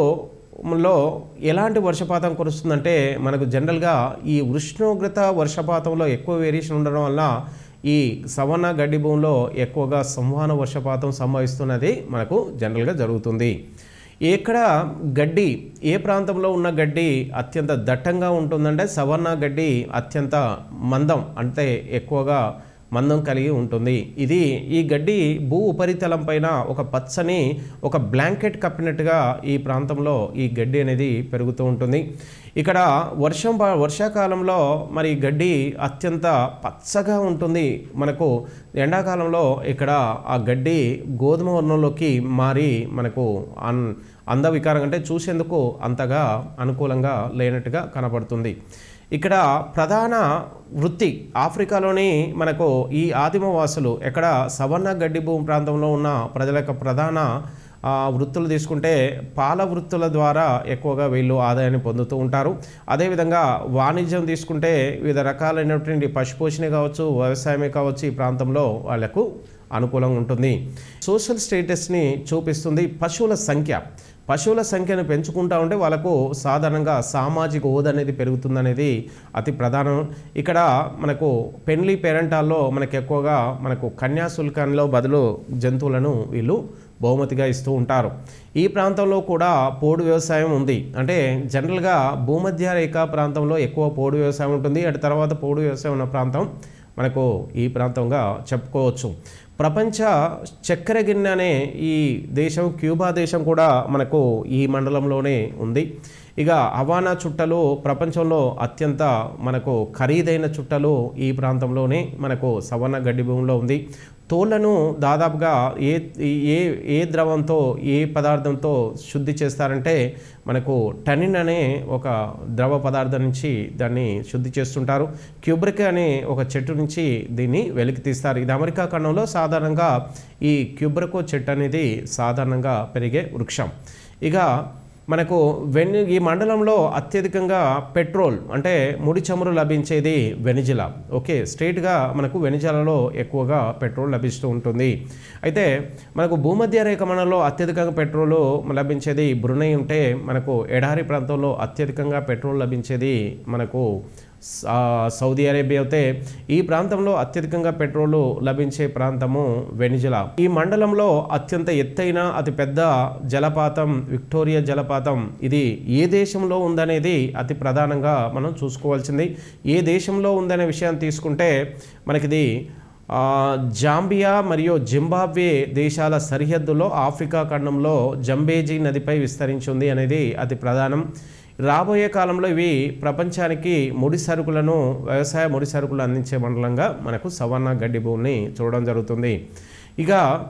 లో ఎలాంటి వర్షపాతం కురుస్తుందంటే మనకు జనరల్గా ఈ ఉష్ణోగ్రత వర్షపాతంలో ఎక్కువ వేరియేషన్ ఉండడం వల్ల ఈ సవర్ణ గడ్డి భూమిలో ఎక్కువగా సంవహన వర్షపాతం సంభవిస్తున్నది మనకు జనరల్గా జరుగుతుంది ఎక్కడ గడ్డి ఏ ప్రాంతంలో ఉన్న గడ్డి అత్యంత దట్టంగా ఉంటుందంటే సవర్ణ గడ్డి అత్యంత మందం అంటే ఎక్కువగా మందం కలిగి ఉంటుంది ఇది ఈ గడ్డి భూ ఉపరితలం పైన ఒక పచ్చని ఒక బ్లాంకెట్ కప్పినట్టుగా ఈ ప్రాంతంలో ఈ గడ్డి అనేది పెరుగుతూ ఉంటుంది ఇక్కడ వర్షం ప- వర్షాకాలంలో మరి గడ్డి అత్యంత పచ్చగా ఉంటుంది మనకు ఎండాకాలంలో ఇక్కడ ఆ గడ్డి గోధుమ వర్ణంలోకి మారి మనకు అన్ అందవికారం అంటే చూసేందుకు అంతగా అనుకూలంగా లేనట్టుగా కనపడుతుంది ఇక్కడ ప్రధాన వృత్తి ఆఫ్రికాలోని మనకు ఈ ఆదిమవాసులు ఎక్కడ సవర్ణ గడ్డి భూమి ప్రాంతంలో ఉన్న ప్రజల యొక్క ప్రధాన ఆ, వృత్తులు తీసుకుంటే పాల వృత్తుల ద్వారా ఎక్కువగా వీళ్ళు ఆదాయాన్ని పొందుతూ ఉంటారు అదేవిధంగా వాణిజ్యం తీసుకుంటే వివిధ రకాలైనటువంటి పశుపోషణ కావచ్చు వ్యవసాయమే కావచ్చు ఈ ప్రాంతంలో వాళ్ళకు అనుకూలంగా ఉంటుంది సోషల్ స్టేటస్ని చూపిస్తుంది పశువుల సంఖ్య పశువుల సంఖ్యను పెంచుకుంటా ఉంటే వాళ్ళకు సాధారణంగా సామాజిక హోదా అనేది పెరుగుతుందనేది అతి ప్రధానం ఇక్కడ మనకు పెన్లీ పేరెంటాల్లో మనకు ఎక్కువగా మనకు కన్యాశుల్కంలో బదులు జంతువులను వీళ్ళు బహుమతిగా ఇస్తూ ఉంటారు ఈ ప్రాంతంలో కూడా పోడు వ్యవసాయం ఉంది అంటే జనరల్గా భూమధ్య రేఖ ప్రాంతంలో ఎక్కువ పోడు వ్యవసాయం ఉంటుంది అటు తర్వాత పోడు వ్యవసాయం ఉన్న ప్రాంతం మనకు ఈ ప్రాంతంగా చెప్పుకోవచ్చు ప్రపంచ చక్కెర గిన్నె అనే ఈ దేశం క్యూబా దేశం కూడా మనకు ఈ మండలంలోనే ఉంది ఇక హవానా చుట్టలు ప్రపంచంలో అత్యంత మనకు ఖరీదైన చుట్టలు ఈ ప్రాంతంలోనే మనకు సవర్ణ గడ్డి భూమిలో ఉంది తోళ్లను దాదాపుగా ఏ ఏ ఏ ద్రవంతో ఏ పదార్థంతో శుద్ధి చేస్తారంటే మనకు టనిన్ అనే ఒక ద్రవ పదార్థం నుంచి దాన్ని శుద్ధి చేస్తుంటారు క్యూబ్రిక్ అనే ఒక చెట్టు నుంచి దీన్ని వెలికి తీస్తారు ఇది అమెరికా ఖండంలో సాధారణంగా ఈ క్యూబ్రికో చెట్టు అనేది సాధారణంగా పెరిగే వృక్షం ఇక మనకు వెన్ ఈ మండలంలో అత్యధికంగా పెట్రోల్ అంటే ముడి చమురు లభించేది వెనిజిలా ఓకే స్ట్రేట్గా మనకు వెనిజులాలో ఎక్కువగా పెట్రోల్ లభిస్తూ ఉంటుంది అయితే మనకు భూమధ్య రేఖ మండలంలో అత్యధికంగా పెట్రోల్ లభించేది బ్రునై ఉంటే మనకు ఎడారి ప్రాంతంలో అత్యధికంగా పెట్రోల్ లభించేది మనకు స- ఆ, సౌదీ అరేబియా అయితే ఈ ప్రాంతంలో అత్యధికంగా పెట్రోలు లభించే ప్రాంతము వెనిజులా ఈ మండలంలో అత్యంత ఎత్తైన అతి పెద్ద జలపాతం విక్టోరియా జలపాతం ఇది ఏ దేశంలో ఉందనేది అతి ప్రధానంగా మనం చూసుకోవాల్సింది ఏ దేశంలో ఉందనే విషయాన్ని తీసుకుంటే మనకిది ఆ, జాంబియా మరియు జింబాబ్వే దేశాల సరిహద్దులో ఆఫ్రికా ఖండంలో జంబేజీ నదిపై విస్తరించి ఉంది అనేది అతి ప్రధానం రాబోయే కాలంలో ఇవి ప్రపంచానికి ముడి సరుకులను వ్యవసాయ ముడి సరుకులు అందించే మండలంగా మనకు సవర్ణ గడ్డి భూమిని చూడడం జరుగుతుంది ఇక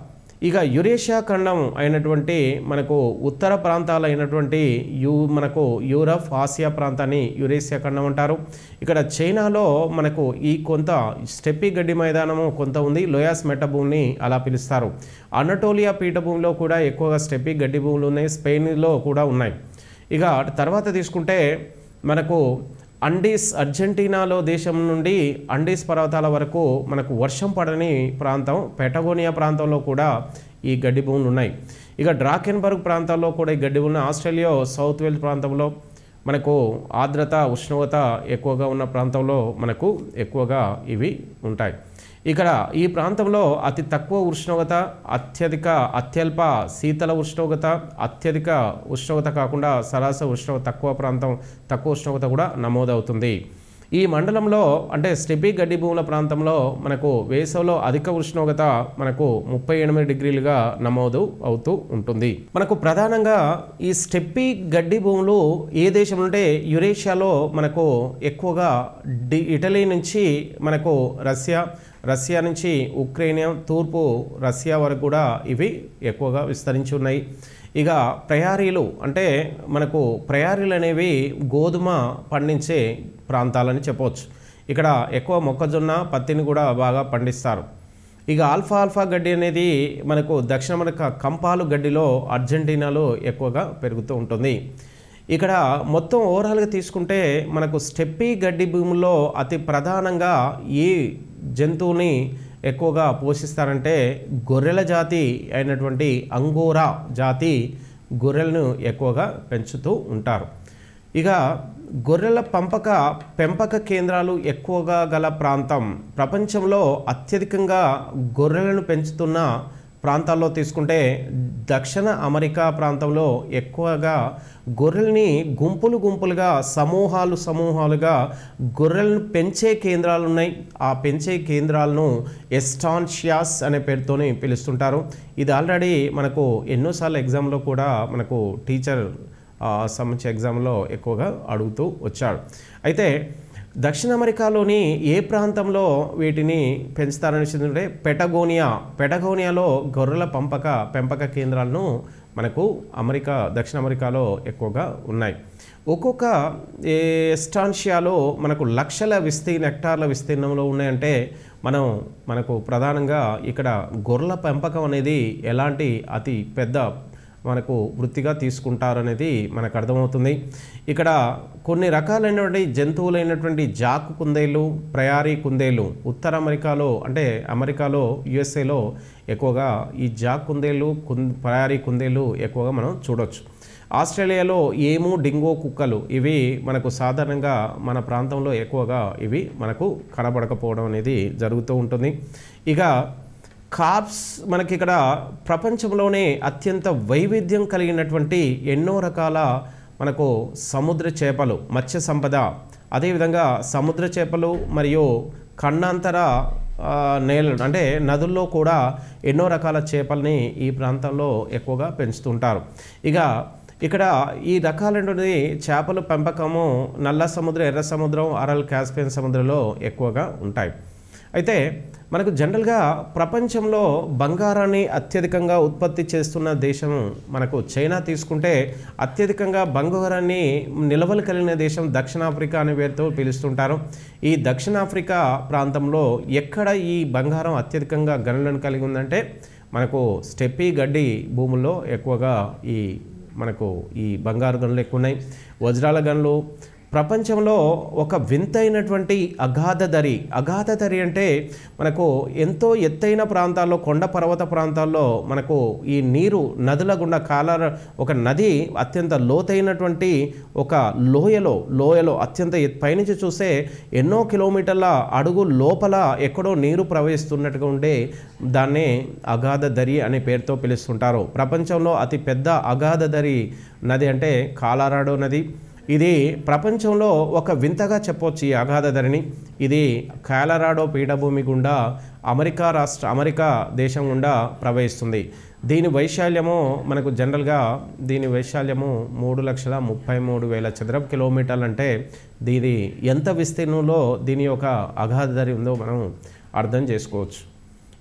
ఇక యురేషియా ఖండం అయినటువంటి మనకు ఉత్తర ప్రాంతాలు అయినటువంటి యూ మనకు యూరప్ ఆసియా ప్రాంతాన్ని యురేషియా ఖండం అంటారు ఇక్కడ చైనాలో మనకు ఈ కొంత స్టెప్పి గడ్డి మైదానము కొంత ఉంది లోయాస్ మెట్టభూమిని అలా పిలుస్తారు అనటోలియా పీఠభూమిలో కూడా ఎక్కువగా స్టెప్పి గడ్డి భూములు ఉన్నాయి స్పెయిన్లో కూడా ఉన్నాయి ఇక తర్వాత తీసుకుంటే మనకు అండీస్ అర్జెంటీనాలో దేశం నుండి అండీస్ పర్వతాల వరకు మనకు వర్షం పడని ప్రాంతం పెటగోనియా ప్రాంతంలో కూడా ఈ గడ్డి భూములు ఉన్నాయి ఇక డ్రాకెన్బర్గ్ ప్రాంతాల్లో కూడా ఈ గడ్డి భూములు ఆస్ట్రేలియా సౌత్ వెల్స్ ప్రాంతంలో మనకు ఆర్ద్రత ఉష్ణోగ్రత ఎక్కువగా ఉన్న ప్రాంతంలో మనకు ఎక్కువగా ఇవి ఉంటాయి ఇక్కడ ఈ ప్రాంతంలో అతి తక్కువ ఉష్ణోగ్రత అత్యధిక అత్యల్ప శీతల ఉష్ణోగ్రత అత్యధిక ఉష్ణోగ్రత కాకుండా సరాసరి ఉష్ణోగ్రత తక్కువ ప్రాంతం తక్కువ ఉష్ణోగ్రత కూడా నమోదవుతుంది ఈ మండలంలో అంటే స్టెపీ గడ్డి భూముల ప్రాంతంలో మనకు వేసవిలో అధిక ఉష్ణోగ్రత మనకు ముప్పై ఎనిమిది డిగ్రీలుగా నమోదు అవుతూ ఉంటుంది మనకు ప్రధానంగా ఈ స్టెప్పీ గడ్డి భూములు ఏ దేశం అంటే యురేషియాలో మనకు ఎక్కువగా డి ఇటలీ నుంచి మనకు రష్యా రష్యా నుంచి ఉక్రెయిన్ తూర్పు రష్యా వరకు కూడా ఇవి ఎక్కువగా విస్తరించి ఉన్నాయి ఇక ప్రయారీలు అంటే మనకు ప్రయారీలు అనేవి గోధుమ పండించే ప్రాంతాలని చెప్పవచ్చు ఇక్కడ ఎక్కువ మొక్కజొన్న పత్తిని కూడా బాగా పండిస్తారు ఇక ఆల్ఫా ఆల్ఫా గడ్డి అనేది మనకు దక్షిణ అమెరికా కంపాలు గడ్డిలో అర్జెంటీనాలో ఎక్కువగా పెరుగుతూ ఉంటుంది ఇక్కడ మొత్తం ఓవరాల్గా తీసుకుంటే మనకు స్టెప్పీ గడ్డి భూముల్లో అతి ప్రధానంగా ఈ జంతువుని ఎక్కువగా పోషిస్తారంటే గొర్రెల జాతి అయినటువంటి అంగోరా జాతి గొర్రెలను ఎక్కువగా పెంచుతూ ఉంటారు ఇక గొర్రెల పంపక పెంపక కేంద్రాలు ఎక్కువగా గల ప్రాంతం ప్రపంచంలో అత్యధికంగా గొర్రెలను పెంచుతున్న ప్రాంతాల్లో తీసుకుంటే దక్షిణ అమెరికా ప్రాంతంలో ఎక్కువగా గొర్రెల్ని గుంపులు గుంపులుగా సమూహాలు సమూహాలుగా గొర్రెలను పెంచే కేంద్రాలు ఉన్నాయి ఆ పెంచే కేంద్రాలను ఎస్టాన్షియాస్ అనే పేరుతోని పిలుస్తుంటారు ఇది ఆల్రెడీ మనకు ఎన్నోసార్లు ఎగ్జామ్లో కూడా మనకు టీచర్ ఆ, సంబంధించిన ఎగ్జామ్లో ఎక్కువగా అడుగుతూ వచ్చాడు అయితే దక్షిణ అమెరికాలోని ఏ ప్రాంతంలో వీటిని పెంచుతారని చూస్తుంటే పెటగోనియా పెటగోనియాలో గొర్రెల పంపక పెంపక కేంద్రాలను మనకు అమెరికా దక్షిణ అమెరికాలో ఎక్కువగా ఉన్నాయి ఒక్కొక్క ఏ ఎస్టాన్షియాలో మనకు లక్షల విస్తీర్ణ హెక్టార్ల విస్తీర్ణంలో ఉన్నాయంటే మనం మనకు ప్రధానంగా ఇక్కడ గొర్రెల పెంపకం అనేది ఎలాంటి అతి పెద్ద మనకు వృత్తిగా తీసుకుంటారనేది మనకు అర్థమవుతుంది ఇక్కడ కొన్ని రకాలైనటువంటి జంతువులైనటువంటి జాకు కుందేళ్ళు ప్రయారీ కుందేళ్ళు ఉత్తర అమెరికాలో అంటే అమెరికాలో యుఎస్ఏలో ఎక్కువగా ఈ జాక్ కుందేళ్ళు కుం ప్రయారీ కుందేళ్ళు ఎక్కువగా మనం చూడొచ్చు ఆస్ట్రేలియాలో ఏము డింగో కుక్కలు ఇవి మనకు సాధారణంగా మన ప్రాంతంలో ఎక్కువగా ఇవి మనకు కనబడకపోవడం అనేది జరుగుతూ ఉంటుంది ఇక కార్ప్స్ మనకి ఇక్కడ ప్రపంచంలోనే అత్యంత వైవిధ్యం కలిగినటువంటి ఎన్నో రకాల మనకు సముద్ర చేపలు మత్స్య సంపద అదేవిధంగా సముద్ర చేపలు మరియు ఖండాంతర ఆ, నేల అంటే నదుల్లో కూడా ఎన్నో రకాల చేపల్ని ఈ ప్రాంతంలో ఎక్కువగా పెంచుతుంటారు ఇక ఇక్కడ ఈ రకాలైనటువంటి చేపల పెంపకము నల్ల సముద్రం ఎర్ర సముద్రం అరల్ కాస్పియన్ సముద్రంలో ఎక్కువగా ఉంటాయి అయితే మనకు జనరల్గా ప్రపంచంలో బంగారాన్ని అత్యధికంగా ఉత్పత్తి చేస్తున్న దేశం మనకు చైనా తీసుకుంటే అత్యధికంగా బంగారాన్ని నిల్వలు కలిగిన దేశం దక్షిణాఫ్రికా అనే పేరుతో పిలుస్తుంటారు ఈ దక్షిణాఫ్రికా ప్రాంతంలో ఎక్కడ ఈ బంగారం అత్యధికంగా గనులను కలిగి ఉందంటే మనకు స్టెప్పీ గడ్డి భూముల్లో ఎక్కువగా ఈ మనకు ఈ బంగారు గనులు ఎక్కువ ఉన్నాయి వజ్రాల గనులు ప్రపంచంలో ఒక వింతైనటువంటి అగాధదరి అగాధదరి అంటే మనకు ఎంతో ఎత్తైన ప్రాంతాల్లో కొండ పర్వత ప్రాంతాల్లో మనకు ఈ నీరు నదుల గుండా కాల ఒక నది అత్యంత లోతైనటువంటి ఒక లోయలో లోయలో అత్యంత ఎత్- పైనుంచి చూస్తే ఎన్నో కిలోమీటర్ల అడుగు లోపల ఎక్కడో నీరు ప్రవహిస్తున్నట్టుగా ఉండే దాన్నే అగాధ దరి అనే పేరుతో పిలుస్తుంటారు ప్రపంచంలో అతి పెద్ద అగాధ దరి నది అంటే కాలారాడో నది ఇది ప్రపంచంలో ఒక వింతగా చెప్పొచ్చు ఈ అగాధ ధరిని ఇది కాలరాడో పీఠభూమి గుండా అమెరికా రాష్ట్ర అమెరికా దేశం గుండా ప్రవహిస్తుంది దీని వైశాల్యము మనకు జనరల్గా దీని వైశాల్యము మూడు లక్షల ముప్పై మూడు వేల చదరపు కిలోమీటర్లు అంటే దీని ఎంత విస్తీర్ణంలో దీని యొక్క అగాధ ధరి ఉందో మనం అర్థం చేసుకోవచ్చు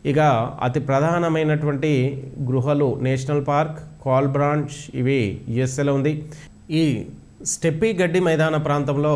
ఇక అతి ప్రధానమైనటువంటి గృహలు నేషనల్ పార్క్ కాల్బ్రాంచ్ ఇవి యుఎస్ఏలో ఉంది ఈ స్టెప్పీ గడ్డి మైదాన ప్రాంతంలో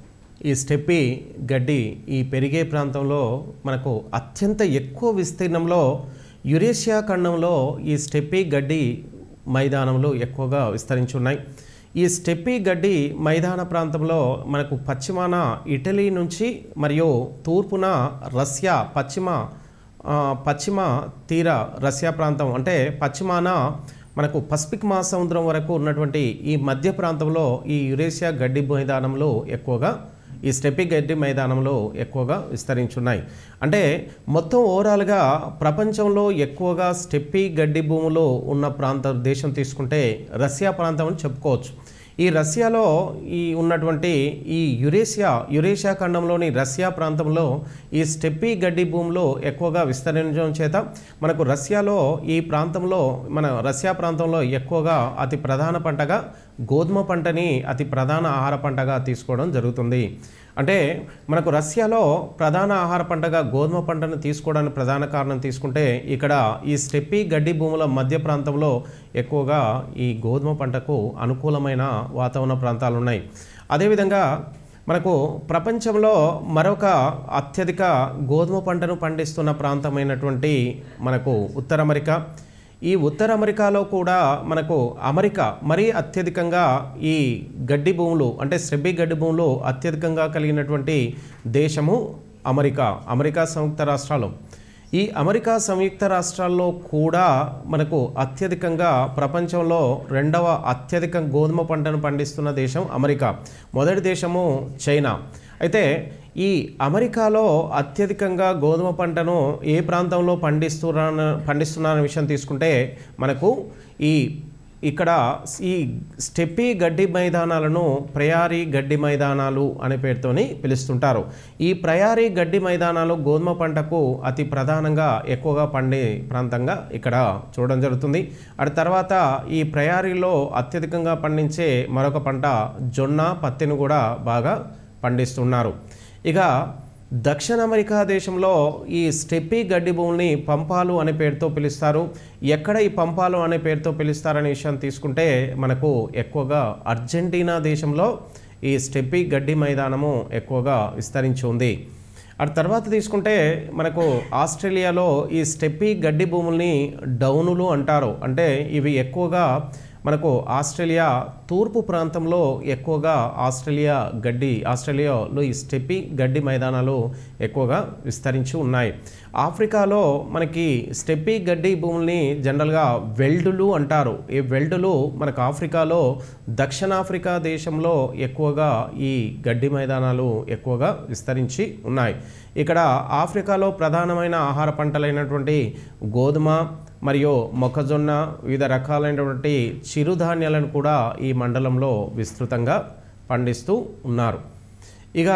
ఈ స్టెప్పీ గడ్డి ఈ పెరిగే ప్రాంతంలో మనకు అత్యంత ఎక్కువ విస్తీర్ణంలో యురేషియా ఖండంలో ఈ స్టెప్పీ గడ్డి మైదానంలో ఎక్కువగా విస్తరించి ఉన్నాయి ఈ స్టెప్పీ గడ్డి మైదాన ప్రాంతంలో మనకు పశ్చిమాన ఇటలీ నుంచి మరియు తూర్పున రష్యా పశ్చిమ ఆ, పశ్చిమ తీర రష్యా ప్రాంతం అంటే పశ్చిమాన మనకు పసిఫిక్ మహాసముద్రం వరకు ఉన్నటువంటి ఈ మధ్య ప్రాంతంలో ఈ యురేషియా గడ్డి మైదానంలో ఎక్కువగా ఈ స్టెప్పీ గడ్డి మైదానంలో ఎక్కువగా విస్తరించున్నాయి అంటే మొత్తం ఓవరాల్గా ప్రపంచంలో ఎక్కువగా స్టెప్పీ గడ్డి భూములు ఉన్న ప్రాంత దేశం తీసుకుంటే రష్యా ప్రాంతం అని చెప్పుకోవచ్చు ఈ రష్యాలో ఈ ఉన్నటువంటి ఈ యురేషియా యురేషియా ఖండంలోని రష్యా ప్రాంతంలో ఈ స్టెప్పీ గడ్డి భూములు ఎక్కువగా విస్తరించడం చేత మనకు రష్యాలో ఈ ప్రాంతంలో మన రష్యా ప్రాంతంలో ఎక్కువగా అతి ప్రధాన పంటగా గోధుమ పంటని అతి ప్రధాన ఆహార పంటగా తీసుకోవడం జరుగుతుంది అంటే మనకు రష్యాలో ప్రధాన ఆహార పంటగా గోధుమ పంటను తీసుకోవడానికి ప్రధాన కారణం తీసుకుంటే ఇక్కడ ఈ స్టెప్పీ గడ్డి భూముల మధ్య ప్రాంతంలో ఎక్కువగా ఈ గోధుమ పంటకు అనుకూలమైన వాతావరణ ప్రాంతాలు ఉన్నాయి అదేవిధంగా మనకు ప్రపంచంలో మరొక అత్యధిక గోధుమ పంటను పండిస్తున్న ప్రాంతమైనటువంటి మనకు ఉత్తర అమెరికా ఈ ఉత్తర అమెరికాలో కూడా మనకు అమెరికా మరీ అత్యధికంగా ఈ గడ్డి భూములు అంటే స్టెబ్బీ గడ్డి భూములు అత్యధికంగా కలిగినటువంటి దేశము అమెరికా అమెరికా సంయుక్త రాష్ట్రాలు ఈ అమెరికా సంయుక్త రాష్ట్రాల్లో కూడా మనకు అత్యధికంగా ప్రపంచంలో రెండవ అత్యధిక గోధుమ పంటను పండిస్తున్న దేశం అమెరికా మొదటి దేశము చైనా అయితే ఈ అమెరికాలో అత్యధికంగా గోధుమ పంటను ఏ ప్రాంతంలో పండిస్తున్న పండిస్తున్నారనే విషయం తీసుకుంటే మనకు ఈ ఇక్కడ ఈ స్టెప్పీ గడ్డి మైదానాలను ప్రయారీ గడ్డి మైదానాలు అనే పేరుతోని పిలుస్తుంటారు ఈ ప్రయారీ గడ్డి మైదానాలు గోధుమ పంటకు అతి ప్రధానంగా ఎక్కువగా పండే ప్రాంతంగా ఇక్కడ చూడడం జరుగుతుంది అటు తర్వాత ఈ ప్రయారీలో అత్యధికంగా పండించే మరొక పంట జొన్న పత్తిని కూడా బాగా పండిస్తున్నారు ఇక దక్షిణ అమెరికా దేశంలో ఈ స్టెప్పీ గడ్డి భూముల్ని పంపాలు అనే పేరుతో పిలుస్తారు ఎక్కడ ఈ పంపాలు అనే పేరుతో పిలుస్తారనే విషయం తీసుకుంటే మనకు ఎక్కువగా అర్జెంటీనా దేశంలో ఈ స్టెప్పీ గడ్డి మైదానము ఎక్కువగా విస్తరించి ఉంది అటు తర్వాత తీసుకుంటే మనకు ఆస్ట్రేలియాలో ఈ స్టెప్పీ గడ్డి భూముల్ని డౌనులు అంటారు అంటే ఇవి ఎక్కువగా మనకు ఆస్ట్రేలియా తూర్పు ప్రాంతంలో ఎక్కువగా ఆస్ట్రేలియా గడ్డి ఆస్ట్రేలియాలో ఈ స్టెప్పి గడ్డి మైదానాలు ఎక్కువగా విస్తరించి ఉన్నాయి ఆఫ్రికాలో మనకి స్టెప్పి గడ్డి భూముల్ని జనరల్గా వెల్డులు అంటారు ఈ వెల్డులు మనకు ఆఫ్రికాలో దక్షిణాఫ్రికా దేశంలో ఎక్కువగా ఈ గడ్డి మైదానాలు ఎక్కువగా విస్తరించి ఉన్నాయి ఇక్కడ ఆఫ్రికాలో ప్రధానమైన ఆహార పంటలైనటువంటి గోధుమ మరియు మొక్కజొన్న వివిధ రకాలైనటువంటి చిరుధాన్యాలను కూడా ఈ మండలంలో విస్తృతంగా పండిస్తూ ఉన్నారు ఇక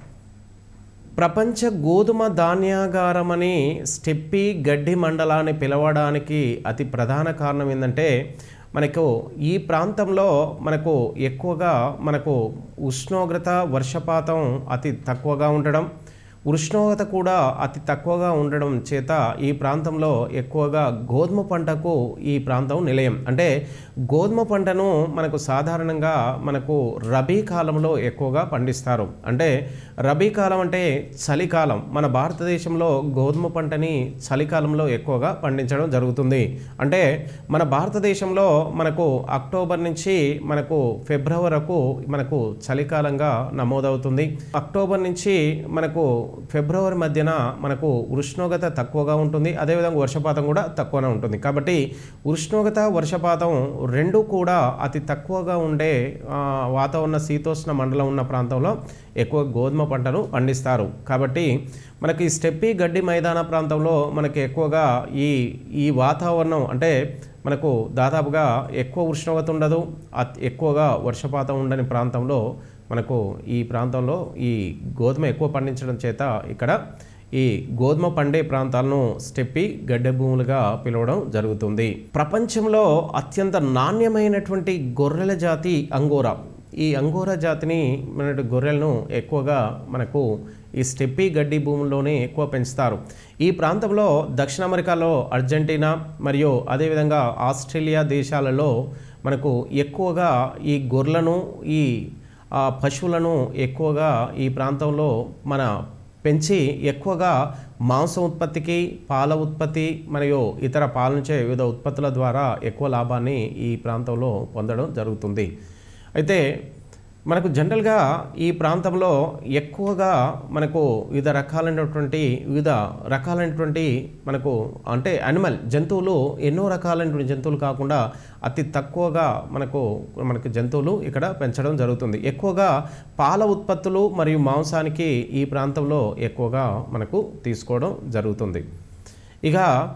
ప్రపంచ గోధుమ ధాన్యాగారమని స్టెప్పి గడ్డి మండలాన్ని పిలవడానికి అతి ప్రధాన కారణం ఏంటంటే మనకు ఈ ప్రాంతంలో మనకు ఎక్కువగా మనకు ఉష్ణోగ్రత వర్షపాతం అతి తక్కువగా ఉండడం ఉష్ణోగ్రత కూడా అతి తక్కువగా ఉండడం చేత ఈ ప్రాంతంలో ఎక్కువగా గోధుమ పంటకు ఈ ప్రాంతం నిలయం అంటే గోధుమ పంటను మనకు సాధారణంగా మనకు రబీ కాలంలో ఎక్కువగా పండిస్తారు అంటే రబీ కాలం అంటే చలికాలం మన భారతదేశంలో గోధుమ పంటని చలికాలంలో ఎక్కువగా పండించడం జరుగుతుంది అంటే మన భారతదేశంలో మనకు అక్టోబర్ నుంచి మనకు ఫిబ్రవరి వరకు మనకు చలికాలంగా నమోదవుతుంది అక్టోబర్ నుంచి మనకు ఫిబ్రవరి మధ్యన మనకు ఉష్ణోగ్రత తక్కువగా ఉంటుంది అదేవిధంగా వర్షపాతం కూడా తక్కువనే ఉంటుంది కాబట్టి ఉష్ణోగ్రత వర్షపాతం రెండు కూడా అతి తక్కువగా ఉండే ఆ, వాతావరణ శీతోష్ణ మండలం ఉన్న ప్రాంతంలో ఎక్కువ గోధుమ పంటను పండిస్తారు కాబట్టి మనకి ఈ స్టెప్పి గడ్డి మైదాన ప్రాంతంలో మనకి ఎక్కువగా ఈ ఈ వాతావరణం అంటే మనకు దాదాపుగా ఎక్కువ ఉష్ణోగ్రత ఉండదు అత్ ఎక్కువగా వర్షపాతం ఉండని ప్రాంతంలో మనకు ఈ ప్రాంతంలో ఈ గోధుమ ఎక్కువ పండించడం చేత ఇక్కడ ఈ గోధుమ పండే ప్రాంతాలను స్టెప్పి గడ్డె భూములుగా పిలవడం జరుగుతుంది ప్రపంచంలో అత్యంత నాణ్యమైనటువంటి గొర్రెల జాతి అంగోరా ఈ అంగోరా జాతిని మన గొర్రెలను ఎక్కువగా మనకు ఈ స్టెప్పీ గడ్డి భూముల్లోనే ఎక్కువ పెంచుతారు ఈ ప్రాంతంలో దక్షిణ అమెరికాలో అర్జెంటీనా మరియు అదేవిధంగా ఆస్ట్రేలియా దేశాలలో మనకు ఎక్కువగా ఈ గొర్రెలను ఈ ఆ, పశువులను ఎక్కువగా ఈ ప్రాంతంలో మన పెంచి ఎక్కువగా మాంసం ఉత్పత్తికి పాల ఉత్పత్తి మరియు ఇతర పాలనించే వివిధ ఉత్పత్తుల ద్వారా ఎక్కువ లాభాన్ని ఈ ప్రాంతంలో పొందడం జరుగుతుంది అయితే మనకు జనరల్గా ఈ ప్రాంతంలో ఎక్కువగా మనకు వివిధ రకాలైనటువంటి వివిధ రకాలైనటువంటి మనకు అంటే అనిమల్ జంతువులు ఎన్నో రకాలైనటువంటి జంతువులు కాకుండా అతి తక్కువగా మనకు మనకు జంతువులు ఇక్కడ పెంచడం జరుగుతుంది ఎక్కువగా పాల ఉత్పత్తులు మరియు మాంసానికి ఈ ప్రాంతంలో ఎక్కువగా మనకు తీసుకోవడం జరుగుతుంది ఇక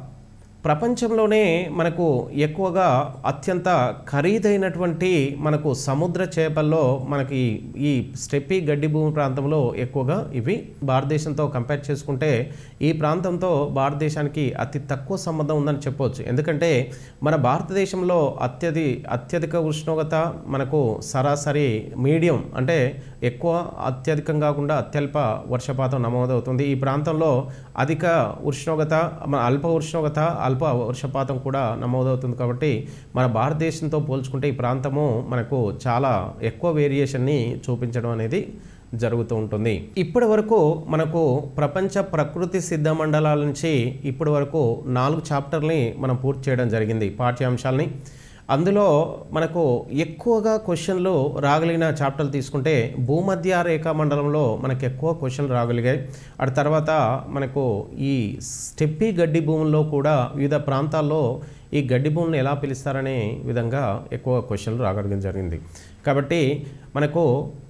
ప్రపంచంలోనే మనకు ఎక్కువగా అత్యంత ఖరీదైనటువంటి మనకు సముద్ర చేపల్లో మనకి ఈ స్టెప్పీ గడ్డి భూమి ప్రాంతంలో ఎక్కువగా ఇవి భారతదేశంతో కంపేర్ చేసుకుంటే ఈ ప్రాంతంతో భారతదేశానికి అతి తక్కువ సంబంధం ఉందని చెప్పవచ్చు ఎందుకంటే మన భారతదేశంలో అత్యధి అత్యధిక ఉష్ణోగ్రత మనకు సరాసరి మీడియం అంటే ఎక్కువ అత్యధికం కాకుండా అత్యల్ప వర్షపాతం నమోదవుతుంది ఈ ప్రాంతంలో అధిక ఉష్ణోగ్రత మన అల్ప ఉష్ణోగ్రత అల్ప వర్షపాతం కూడా నమోదవుతుంది కాబట్టి మన భారతదేశంతో పోల్చుకుంటే ఈ ప్రాంతము మనకు చాలా ఎక్కువ వేరియేషన్ని చూపించడం అనేది జరుగుతూ ఉంటుంది ఇప్పటి వరకు మనకు ప్రపంచ ప్రకృతి సిద్ధ మండలాల నుంచి ఇప్పటి వరకు నాలుగు చాప్టర్ని మనం పూర్తి చేయడం జరిగింది పాఠ్యాంశాలని అందులో మనకు ఎక్కువగా క్వశ్చన్లు రాగలిగిన చాప్టర్లు తీసుకుంటే భూమధ్య రేఖా మండలంలో మనకు ఎక్కువ క్వశ్చన్లు రాగలిగాయి అటు తర్వాత మనకు ఈ స్టెప్పీ గడ్డి భూముల్లో కూడా వివిధ ప్రాంతాల్లో ఈ గడ్డి భూములను ఎలా పిలుస్తారనే విధంగా ఎక్కువ క్వశ్చన్లు రాగలిగడం జరిగింది కాబట్టి మనకు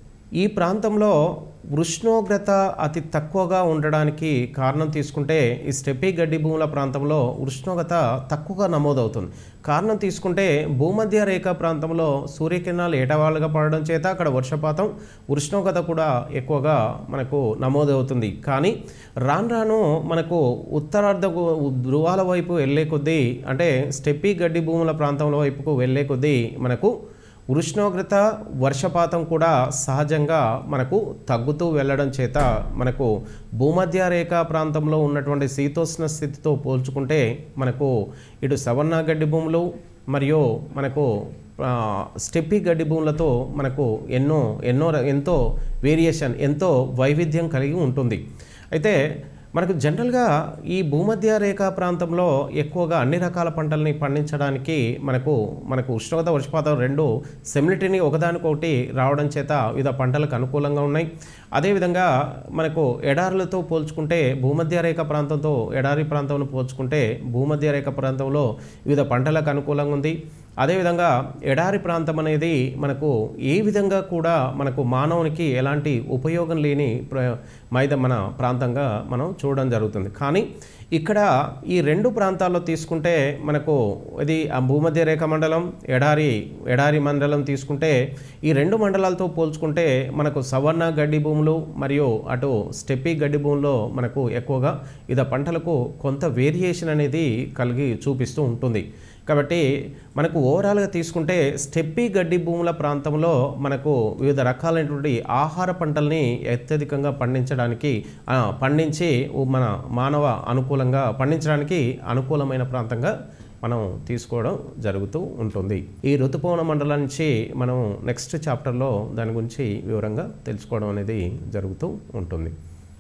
ఈ ప్రాంతంలో ఉష్ణోగ్రత అతి తక్కువగా ఉండడానికి కారణం తీసుకుంటే ఈ స్టెప్పీ గడ్డి భూముల ప్రాంతంలో ఉష్ణోగ్రత తక్కువగా నమోదవుతుంది కారణం తీసుకుంటే భూమధ్య రేఖ ప్రాంతంలో సూర్యకిరణాలు ఏటవాళ్ళుగా పడడం చేత అక్కడ వర్షపాతం ఉష్ణోగ్రత కూడా ఎక్కువగా మనకు నమోదవుతుంది కానీ రాను రాను మనకు ఉత్తరార్ధ ధృవాల వైపు వెళ్ళే కొద్దీ అంటే స్టెప్పీ గడ్డి భూముల ప్రాంతంలో వైపుకు వెళ్ళే కొద్దీ మనకు ఉష్ణోగ్రత వర్షపాతం కూడా సహజంగా మనకు తగ్గుతూ వెళ్ళడం చేత మనకు భూమధ్య రేఖా ప్రాంతంలో ఉన్నటువంటి శీతోష్ణ స్థితితో పోల్చుకుంటే మనకు ఇటు సవర్ణ గడ్డి భూములు మరియు మనకు ఆ, స్టెప్పీ గడ్డి భూములతో మనకు ఎన్నో ఎన్నో ర- ఎంతో వేరియేషన్ ఎంతో వైవిధ్యం కలిగి ఉంటుంది అయితే మనకు జనరల్గా ఈ భూమధ్య రేఖా ప్రాంతంలో ఎక్కువగా అన్ని రకాల పంటల్ని పండించడానికి మనకు మనకు ఉష్ణోగ్రత వర్షపాతం రెండు సెమిలిటీని ఒకదానికొకటి రావడం చేత వివిధ పంటలకు అనుకూలంగా ఉన్నాయి అదేవిధంగా మనకు ఎడారులతో పోల్చుకుంటే భూమధ్య రేఖ ప్రాంతంతో ఎడారి ప్రాంతంలో పోల్చుకుంటే భూమధ్య రేఖ ప్రాంతంలో వివిధ పంటలకు అనుకూలంగా ఉంది అదేవిధంగా ఎడారి ప్రాంతం అనేది మనకు ఏ విధంగా కూడా మనకు మానవునికి ఎలాంటి ఉపయోగం లేని ప్ర మైద మన ప్రాంతంగా మనం చూడడం జరుగుతుంది కానీ ఇక్కడ ఈ రెండు ప్రాంతాల్లో తీసుకుంటే మనకు ఇది ఆ భూమధ్య రేఖ మండలం ఎడారి ఎడారి మండలం తీసుకుంటే ఈ రెండు మండలాలతో పోల్చుకుంటే మనకు సవర్ణ గడ్డి భూములు మరియు అటు స్టెప్పీ గడ్డి భూముల్లో మనకు ఎక్కువగా ఇద పంటలకు కొంత వేరియేషన్ అనేది కలిగి చూపిస్తూ ఉంటుంది కాబట్టి మనకు ఓవరాల్గా తీసుకుంటే స్టెప్పీ గడ్డి భూముల ప్రాంతంలో మనకు వివిధ రకాలైనటువంటి ఆహార పంటల్ని అత్యధికంగా పండించడానికి ఆ, పండించి ఉ- మన మానవ అనుకూలంగా పండించడానికి అనుకూలమైన ప్రాంతంగా మనం తీసుకోవడం జరుగుతూ ఉంటుంది ఈ ఋతుపవన మండలం నుంచి మనం నెక్స్ట్ చాప్టర్లో దాని గురించి వివరంగా తెలుసుకోవడం అనేది జరుగుతూ ఉంటుంది